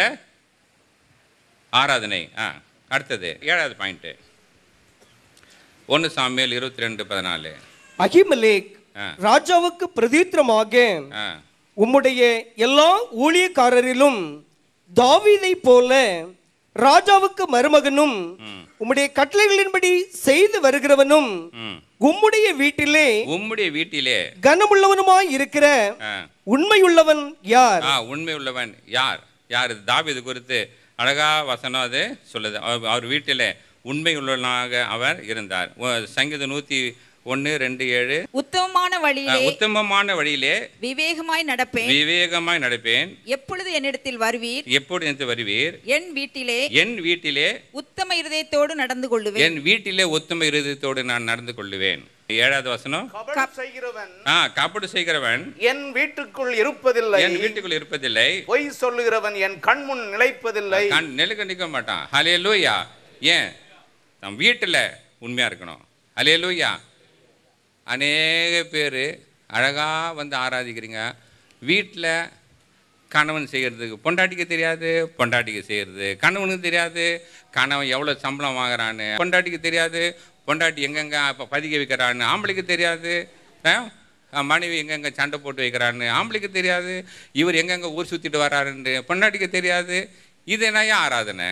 ஆராதனை ஆ அடுத்தது ஏழாவது பாயிண்ட்டு ஒன்று சாமியல் இருபத்தி ரெண்டு பதினாலு அகிமலேக் ஆ. ராஜாவுக்கு பிரதித்திரமாக ஆ உம்முடைய எல்லா ஊழியக்காரரிலும் தாவீதை போல ராஜாவுக்கு மருமகனும் ம் உம்முடைய கட்டளைகளின்படி செய்து வருகிறவனும் ம் உம்முடைய வீட்டிலே உம்முடைய வீட்டிலே கனமுள்ளவனுமாய் இருக்கிற ஆ உண்மையுள்ளவன் யார் ஆ உண்மை உள்ளவன் யார் யார் இது தாவீது குறித்து அழகா வசனம் அது சொல்லுது அவர் அவர் வீட்டில் உண்மை உள்ளவனாக அவர் இருந்தார் ஒ- சங்கீதம் நூற்றி ஒன்று ரெண்டு ஏழு உத்தமமான ஆ, வழியிலே உத்தமமான வழியிலே விவேகமாய் நடப்பேன் விவேகமாய் நடப்பேன் எப்பொழுது என்னிடத்தில் வருவீர் எப்போது என்று வருவீர் என் வீட்டிலே என் வீட்டிலே உத்தம இருதயத்தோடு நடந்து கொள்ளுவேன் என் வீட்டிலே உத்தம இருதயத்தோடு நான் நடந்து கொள்ளுவேன் ஏழாவது வசனம் கபடு செய்கிறவன் ஆ காப்பீடு செய்கிறவன் என் வீட்டுக்குள் இருப்பதில்லை என் வீட்டுக்குள் இருப்பதில்லை பொய் சொல்லுகிறவன் என் கண்முன் நிலைப்பதில்லை கண் நெலுக்க நிற்க மாட்டான் ஹலே லூயா ஏன் நம் வீட்டில் உண்மையாக இருக்கணும் ஹலே லூயா அநேக பேர் அழகாக வந்து ஆராதிக்கிறீங்க வீட்டில் கணவன் செய்கிறதுக்கு பொண்டாட்டிக்கு தெரியாது பொண்டாட்டிக்கு செய்கிறது கணவனுக்கு தெரியாது கணவன் எவ்வளோ சம்பளம் வாங்குறான்னு பொண்டாட்டிக்கு தெரியாது பொண்டாட்டி எங்கெங்கே இப்போ பதிக்க வைக்கிறான்னு ஆம்பளைக்கு தெரியாது ஆ? மனைவி எங்கெங்கே சண்டை போட்டு வைக்கிறான்னு ஆம்பளைக்கு தெரியாது இவர் எங்கெங்கே ஊர் சுற்றிட்டு வராருன்னு பொண்டாட்டிக்கு தெரியாது இது என்னையா ஆராதனை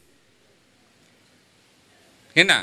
என்ன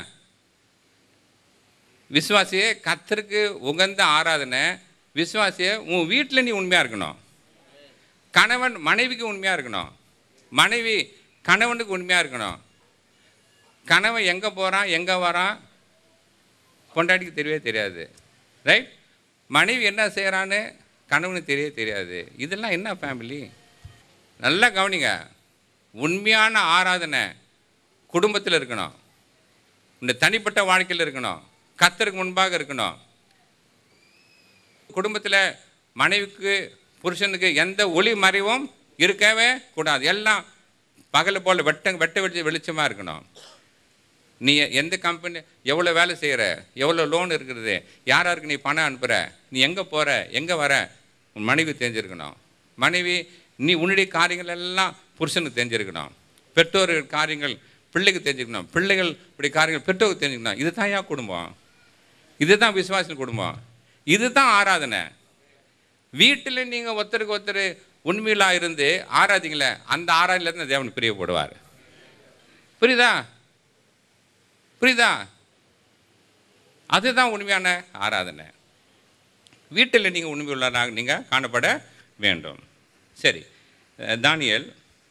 விசுவாசியே கத்தருக்கு உகந்த ஆராதனை விசுவாசியே உன் வீட்டில் நீ உண்மையாக இருக்கணும் கணவன் மனைவிக்கு உண்மையாக இருக்கணும் மனைவி கணவனுக்கு உண்மையாக இருக்கணும் கணவன் எங்கே போகிறான் எங்கே வரான் பொண்டாட்டிக்கு தெரியவே தெரியாது ரைட் மனைவி என்ன செய்கிறான்னு கணவனுக்கு தெரியவே தெரியாது இதெல்லாம் என்ன ஃபேமிலி நல்லா கவனிங்க உண்மையான ஆராதனை குடும்பத்தில் இருக்கணும் இந்த தனிப்பட்ட வாழ்க்கையில் இருக்கணும் கத்தருக்கு முன்பாக இருக்கணும் குடும்பத்தில் மனைவிக்கு புருஷனுக்கு எந்த ஒளி மறைவும் இருக்கவே கூடாது எல்லாம் பகலை போல் வெட்ட வெட்ட வெட்டி வெளிச்சமாக இருக்கணும் நீ எந்த கம்பெனி எவ்வளோ வேலை செய்கிற எவ்வளோ லோன் இருக்கிறது யார் யாருக்கு நீ பணம் அனுப்புகிற நீ எங்கே போகிற எங்கே வர உன் மனைவி தெரிஞ்சிருக்கணும் மனைவி நீ உன்னுடைய காரியங்கள் எல்லாம் புருஷனுக்கு தெரிஞ்சிருக்கணும் பெற்றோர் காரியங்கள் பிள்ளைக்கு தெரிஞ்சுக்கணும் பிள்ளைகள் இப்படி காரியங்கள் பெற்றோருக்கு தெரிஞ்சுக்கணும் இதுதான் ஏன் குடும்பம் இதுதான் விசுவாச குடும்பம் இதுதான் ஆராதனை வீட்டில் நீங்கள் ஒருத்தருக்கு ஒருத்தர் உண்மையிலா இருந்து ஆராதிங்களே அந்த ஆராதனையிலேருந்து தேவன் பிரியப்படுவார் புரியுதா புரியுதா அதுதான் உண்மையான ஆராதனை வீட்டில் நீங்கள் உண்மை உள்ளவராக நீங்கள் காணப்பட வேண்டும் சரி அஹ் தானியேல்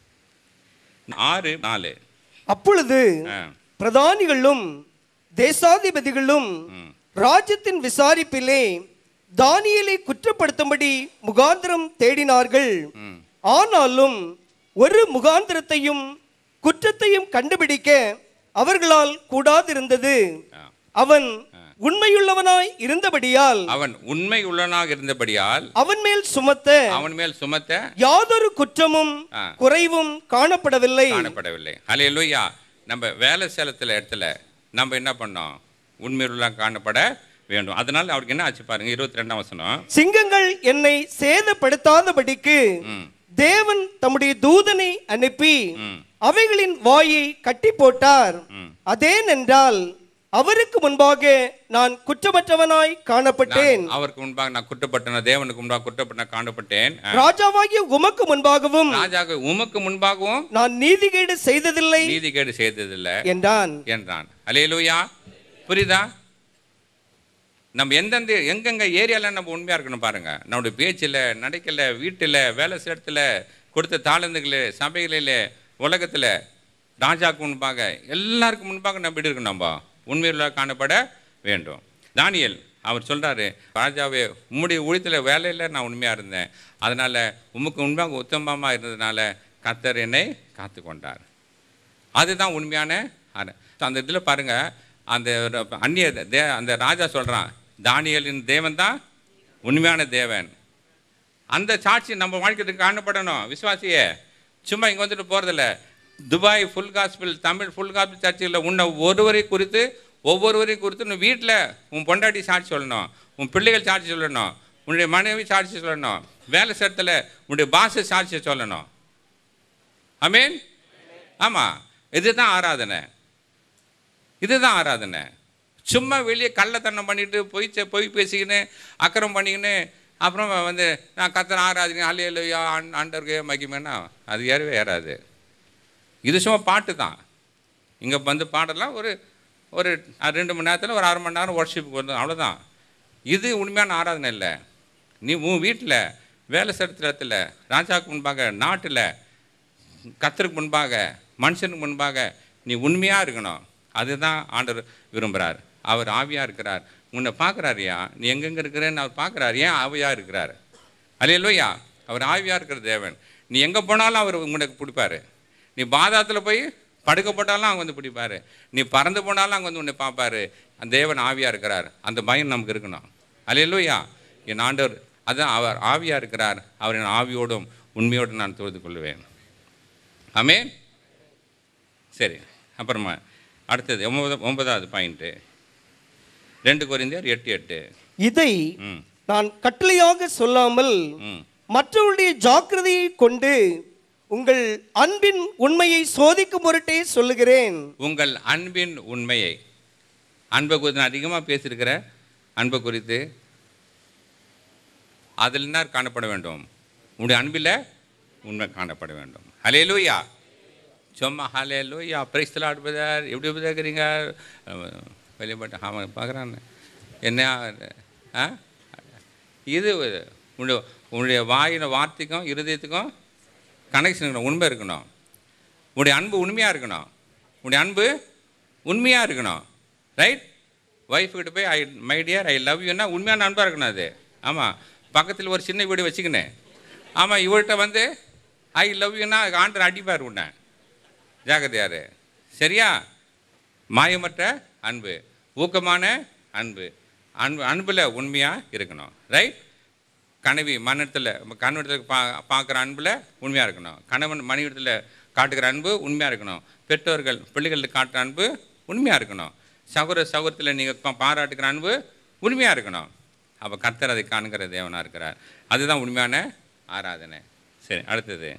ஆறு நாலு அப்பொழுது ஆ பிரதானிகளும் தேசாதிபதிகளும் ம். ராஜ்யத்தின் விசாரிப்பிலே தானியேலை குற்றப்படுத்தும்படி முகாந்திரம் தேடினார்கள் ம் ஆனாலும் ஒரு முகாந்திரத்தையும் குற்றத்தையும் கண்டுபிடிக்க அவர்களால் கூடாதிருந்தது ஆ. அவன் உண்மையுள்ளவனாய் இருந்தபடியால் அவன் உண்மை உள்ளவனாக இருந்தபடியால் அவன் மேல் சுமத்த அவன் மேல் சுமத்த யாதொரு குற்றமும் ஆ. குறைவும் காணப்படவில்லை காணப்படவில்லை ஹalleluya நம்ம வேலை சேலத்தில் இடத்துல நம்ம என்ன பண்ணோம் உண்மையுள்ள காணப்பட வேண்டும் அதனால அவருக்கு என்ன ஆச்சு பாருங்க இருபத்தி ரெண்டாம் வசனம் சிங்கங்கள் என்னை சேதப்படுத்தாதபடிக்கு ம் தேவன் தம்முடைய தூதனை அனுப்பி ம் அவைகளின் வாயை கட்டி போட்டார் ம். அதேனென்றால் அவருக்கு முன்பாக நான் குற்றமற்றவனாய் காணப்பட்டேன் நான் அவருக்கு முன்பாக நான் குற்றப்பட்டேன் தேவனுக்கு முன்பாக குற்றப்பட்ட காணப்பட்டேன் ஆ. ராஜாவாகிய உமக்கு முன்பாகவும் ராஜாக்கு உமக்கு முன்பாகவும் நான் நீதிகேடு செய்ததில்லை நீதிகேடு செய்ததில்லை என்றான் என்றான் அலையலூயா புரியுதா நம்ம எந்தெந்த எங்கெங்க ஏரியாவில் நம்ம உண்மையாக இருக்கணும் பாருங்க நம்முடைய பேச்சில் நடைக்கல வீட்டில் வேலை இடத்துல கொடுத்த தாளந்துகள் சபைகளில் உலகத்தில் ராஜாக்கு முன்பாக எல்லாருக்கும் முன்பாக நம்ம எப்படி இருக்கணும் நம்ம உண்மையுள்ள காணப்பட வேண்டும் தானியேல் அவர் சொல்றாரு ராஜாவே உம்முடைய ஊழியத்தில் வேலையில் நான் உண்மையாக இருந்தேன் அதனால் உமக்கு உண்மையாக உத்தமமாக இருந்ததுனால கத்தர் என்னை காத்து கொண்டார் அதுதான் உண்மையான அற- அந்த இதில் பாருங்க அந்த ஒரு அந்நிய தே அந்த ராஜா சொல்கிறான் தானியலின் தேவன் தான் உண்மையான தேவன் அந்த சாட்சி நம்ம வாழ்க்கைக்கு காணப்படணும் விசுவாசியே சும்மா இங்கே வந்துட்டு போகிறதில்ல Dubai full gospel Tamil full gospel சர்ச்சில் உன்னை ஒருவரை குறித்து ஒவ்வொருவரையும் குறித்து உன் வீட்டில் உன் பொண்டாட்டி சாட்சி சொல்லணும் உன் பிள்ளைகள் சாட்சி சொல்லணும் உன்னுடைய மனைவி சாட்சி சொல்லணும் வேலை இடத்துல உன்னுடைய பாச சாட்சி சொல்லணும் அமீன் ஆமாம் இதுதான் ஆராதனை இதுதான் ஆராதனை சும்மா வெளியே கள்ளத்தனம் பண்ணிட்டு பொய் செ- பொய் பேசிக்கின்னு அக்கறம் பண்ணிக்கின்னு அப்புறம் வந்து நான் கத்தனை ஆராதிக்கிறேன் அலையலையா ஆண்டவருக்கு மகிமேனா அது ஏறவே ஏறாது இது சும்மா பாட்டு தான் இங்கே வந்து பாடலாம் ஒரு ஒரு அஹ், ரெண்டு மணி நேரத்தில் ஒரு அரை மணி நேரம் ஒர்ஷிப்புக்கு வந்து அவ்வளோதான் இது உண்மையான ஆராதனை இல்லை நீ உன் வீட்டில் வேலை செய்கிற இடத்துல ராஜாவுக்கு முன்பாக நாட்டில் கத்தருக்கு முன்பாக மனுஷனுக்கு முன்பாக நீ உண்மையாக இருக்கணும் அதுதான் ஆண்டவர் விரும்புகிறார் அவர் ஆவியாக இருக்கிறார் உன்னை பார்க்குறாருயா நீ எங்கெங்கே இருக்கிறேன்னு அவர் பார்க்குறாரு ஏன் ஆவியாக இருக்கிறார் அல்லையா அவர் ஆவியாக இருக்கிற தேவன் நீ எங்கே போனாலும் அவர் உனக்கு பிடிப்பாரு நீ பாதாத்தில் போய் படுக்க போட்டாலும் அங்கே வந்து பிடிப்பாரு நீ பறந்து போனாலும் அங்கே வந்து உன்னை பார்ப்பாரு அந்த தேவன் ஆவியாக இருக்கிறார் அந்த பயம் நமக்கு இருக்கணும் அல்லையா என் ஆண்டவர் அதான் அவர் ஆவியாக இருக்கிறார் அவர் என் ஆவியோடும் உண்மையோடும் நான் தொழுது கொள்வேன் ஆமென் சரி அப்புறமா அடுத்தது ஒன்பது ஒன்பதாவது பாயிண்ட்டு ரெண்டு குறைந்தர் எட்டு எட்டு இதை ம் நான் கட்டளையாக சொல்லாமல் ம் மற்றவருடைய ஜாக்கிரதையை கொண்டு உங்கள் அன்பின் உண்மையை சோதிக்கும் பொருட்டே சொல்லுகிறேன் உங்கள் அன்பின் உண்மையை அன்பை குறித்து நான் அதிகமாக பேசியிருக்கிற அன்பை குறித்து அதில் என்ன காணப்பட வேண்டும் உங்களுடைய அன்பில் உண்மை காணப்பட வேண்டும் ஹலே லூயா சும்மா ஹலே லூயா பிரைஸ்தலா அடுப்பதார் எப்படி உபதாக்கிறீங்க வெளிப்பட்ட ஆமாம் பார்க்குறான் என்ன ஆ இது உன்னுடைய உன்னுடைய வாயின வார்த்தைக்கும் இருதயத்துக்கும் கனெக்ஷன் இருக்கணும் உண்மை இருக்கணும் உன்னுடைய அன்பு உண்மையாக இருக்கணும் உன்னுடைய அன்பு உண்மையாக இருக்கணும் ரைட் ஒய்ஃப் கிட்ட போய் I my dear I love யூன்னா உண்மையான அன்பாக இருக்கணும் அது ஆமாம் பக்கத்தில் ஒரு சின்ன வீடு வச்சுக்கினேன் ஆமாம் இவர்கிட்ட வந்து ஐ லவ் யூன்னா ஆண்டர் அடிப்பார் உன்னை ஜாக்கிரதையாரு சரியா மாயமற்ற அன்பு ஊக்கமான அன்பு அன்பு அன்பில் உண்மையாக இருக்கணும் ரைட் கனவி மனிதத்தில் கணவனத்தில் பா பார்க்குற அன்பில் உண்மையாக இருக்கணும் கணவன் மனைவிடத்தில் காட்டுகிற அன்பு உண்மையாக இருக்கணும் பெற்றோர்கள் பிள்ளைகளுக்கு காட்டுற அன்பு உண்மையாக இருக்கணும் சகோதர சகோதரத்தில் நீங்கள் பாராட்டுகிற அன்பு உண்மையாக இருக்கணும் அப்போ கர்த்தர் அதை காணுகிற தேவனாக இருக்கிறார் அதுதான் உண்மையான ஆராதனை சரி அடுத்தது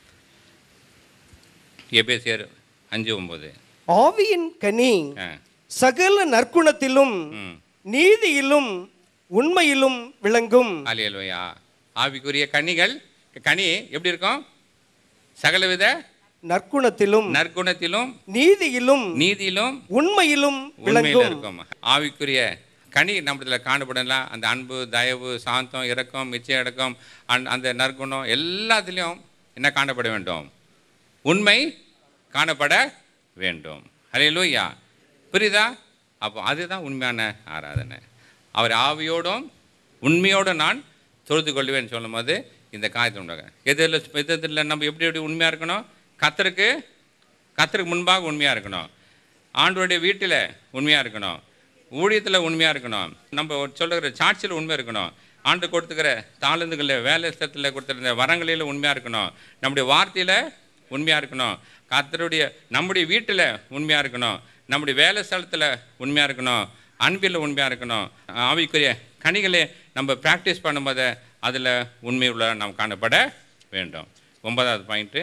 எபேசியர் அஞ்சு ஒம்பது ஆவியின் கனி ஆ சகல நற்குணத்திலும் ம் நீதியிலும் உண்மையிலும் விளங்கும் அலையலுயா ஆவிக்குரிய கனிகள் கனி எப்படி இருக்கும் சகலவித நற்குணத்திலும் நற்குணத்திலும் நீதியிலும் நீதியிலும் உண்மையிலும் உண்மையில் விளங்கும் இருக்கும் ஆவிக்குரிய கனி நம்மள காணப்படலாம் அந்த அன்பு தயவு சாந்தம் இரக்கம் மிச்சம் அடக்கம் அந் அந்த நற்குணம் எல்லாத்துலேயும் என்ன காணப்பட வேண்டும் உண்மை காணப்பட வேண்டும் ஹalleluya புரியுதா அப்போ அதுதான் உண்மையான ஆராதனை அவர் ஆவியோடும் உண்மையோடும் நான் தொழுது கொள்வேன்னு சொல்லும்போது இந்த காயத்தை உண்டாக எதில் எதில் நம்ம எப்படி எப்படி உண்மையாக இருக்கணும் கத்தருக்கு கத்தருக்கு முன்பாக உண்மையாக இருக்கணும் ஆண்டோடைய வீட்டில் உண்மையாக இருக்கணும் ஊழியத்தில் உண்மையாக இருக்கணும் நம்ம சொல்லுகிற சாட்சியில் உண்மை இருக்கணும் ஆண்டு கொடுத்துக்கிற தாளந்துகளில் வேலை ஸ்தலத்தில் கொடுத்துருந்த வரங்களில் உண்மையாக இருக்கணும் நம்முடைய வார்த்தையில் உண்மையாக இருக்கணும் கத்தருடைய நம்முடைய வீட்டில் உண்மையாக இருக்கணும் நம்முடைய வேலை ஸ்தலத்தில் உண்மையாக இருக்கணும் அன்பில் உண்மையாக இருக்கணும் ஆவிக்குரிய கனிகளை நம்ம ப்ராக்டிஸ் பண்ணும்போது அதில் உண்மை உள்ள நாம் காணப்பட வேண்டும் ஒன்பதாவது பாயிண்ட்டு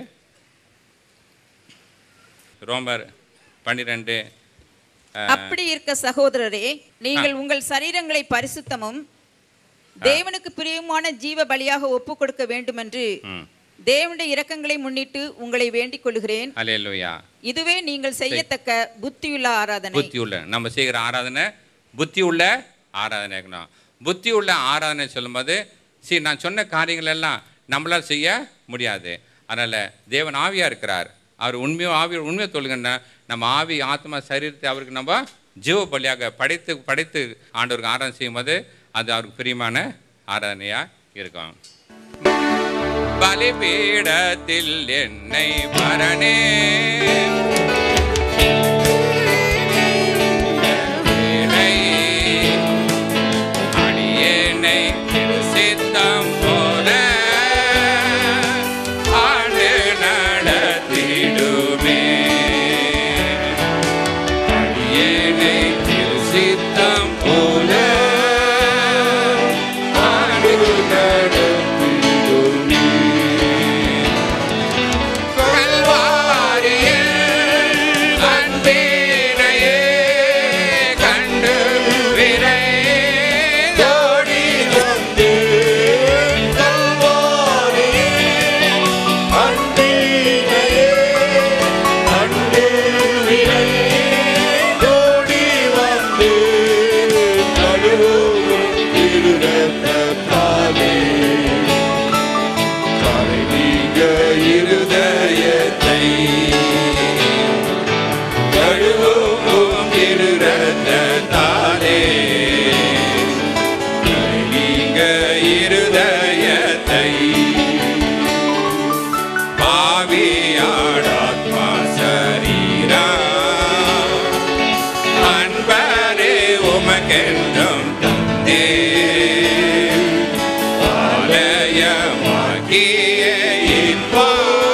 ரோமர் பன்னிரெண்டு அப்படி இருக்க சகோதரரே நீங்கள் உங்கள் சரீரங்களை பரிசுத்தமும் தேவனுக்கு பிரியமான ஜீவ பலியாக ஒப்பு கொடுக்க வேண்டுமென்று ம் தேவனுடைய இரக்கங்களை முன்னிட்டு உங்களை வேண்டிக் கொள்கிறேன் அலையலுயா இதுவே நீங்கள் செய்யத்தக்க புத்தியுள்ள ஆராதனை புத்தி உள்ள நம்ம செய்கிற ஆராதனை புத்தி உள்ள ஆராதனை இருக்கணும் புத்தி உள்ள ஆராதனை சொல்லும்போது சரி நான் சொன்ன காரியங்கள் எல்லாம் நம்மளால் செய்ய முடியாது அதனால் தேவன் ஆவியாக இருக்கிறார் அவர் உண்மையோ ஆவி உண்மையை சொல்லுங்கன்னா நம்ம ஆவி ஆத்மா சரீரத்தை அவருக்கு நம்ம ஜீவ பலியாக படைத்து படைத்து ஆண்டவருக்கு ஆராதனை செய்யும்போது அது அவருக்கு பிரியமான ஆராதனையாக இருக்கும் பலிபீடத்தில் என்னை பரணே வேளை அடியேனை திருசித்தம் போல ஆண்டு நடத்திடுமே அடியேனை திருசித்தம் போல ஆண்டு நடத்திடுமே கல்வாரியில் அன்பினையே கண்டு விரைந்தோடி வந்து இருதயத்தை கழுவும் இருதத்தாலே நீங்க இருதயத்தை பாவியாடாத்மா சரீரா அன்பரே உமக்கென்றும் தந்தே ஆலயமாக்கிய இன்பம்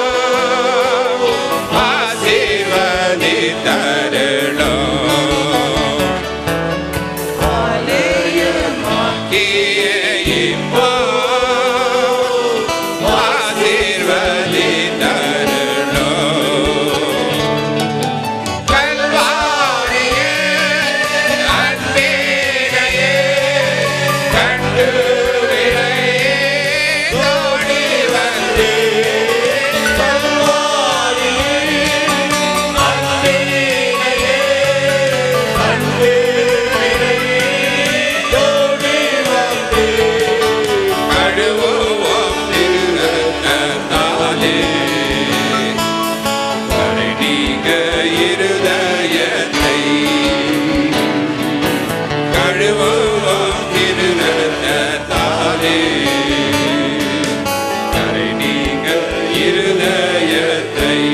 ஆசீர்வதி தருளோம் ஆலயமாக்கிய இன்பம் ஆசீர்வதி தருளோம் கல்வாரியே அன்பினையே கண்டு விரைந்தோடி வந்து கழுவுவோம் திருரத்தத்தாலே கரை நீங்க இருதயத்தை கழுவுவோம் திருரத்தத்தாலே கரை நீங்க இருதயத்தை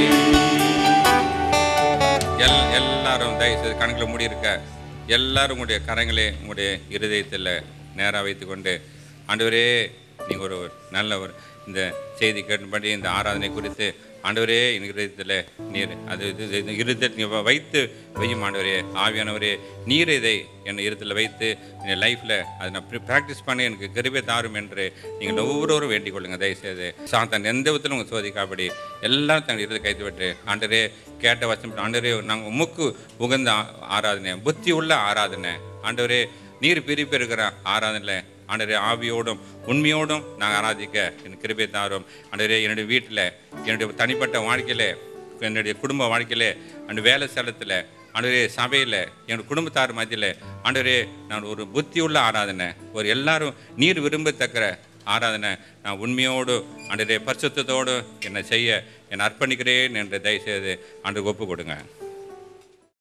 எல் எல்லாரும் தயவுசெய்து கணக்கில் மூடியிருக்க எல்லாரும் உங்களுடைய கரங்களை உங்களுடைய இருதயத்தில் நேராக வைத்துக்கொண்டு ஆண்டவரே நீங்கள் ஒரு நல்ல ஒரு இந்த செய்தி கேட்டபடி இந்த ஆராதனை குறித்து ஆண்டவரே என் இருதயத்தில் நீர் அது இது இது இருதயத்தில் நீங்கள் வைத்து வையும் ஆண்டவரே ஆவியானவரே நீர் இதை என் இருதயத்தில் வைத்து என் லைஃப்பில் அதை நான் ப்ராக்டிஸ் பண்ணி எனக்கு கிருபை தாரும் என்று நீங்கள் ஒவ்வொருவரும் வேண்டிக் கொள்ளுங்க தயவுசெய்து சாத்தான் எந்த விதத்திலும் உங்கள் சோதிக்காபடி எல்லாரும் தங்கள் இருதை கைத்து விட்டு ஆண்டரே கேட்ட வசம் ஆண்டரே நாங்கள் உமக்கு உகந்த ஆ- ஆராதனை புத்தி உள்ள ஆராதனை ஆண்டவரே நீர் பிரிப்பு இருக்கிற ஆராதனையில் ஆண்டவரே ஆவியோடும் உண்மையோடும் நாங்கள் ஆராதிக்க எனக்கு கிருபை தாரும் ஆண்டவரே என்னுடைய வீட்டில் என்னுடைய தனிப்பட்ட வாழ்க்கையில என்னுடைய குடும்ப வாழ்க்கையில அந்த வேலை ஸ்தலத்தில் ஆண்டவரே சபையில் என்னுடைய குடும்பத்தார் மத்தியில் ஆண்டவரே நான் ஒரு புத்தியுள்ள ஆராதனை ஒரு எல்லாரும் நீர் விரும்பத்தக்கிற ஆராதனை நான் உண்மையோடு ஆண்டவரே பரிசுத்தத்தோடு என்னை செய்ய என்னை அர்ப்பணிக்கிறேன் என்று தயவுசெய்து ஆண்டு ஒப்பு கொடுங்க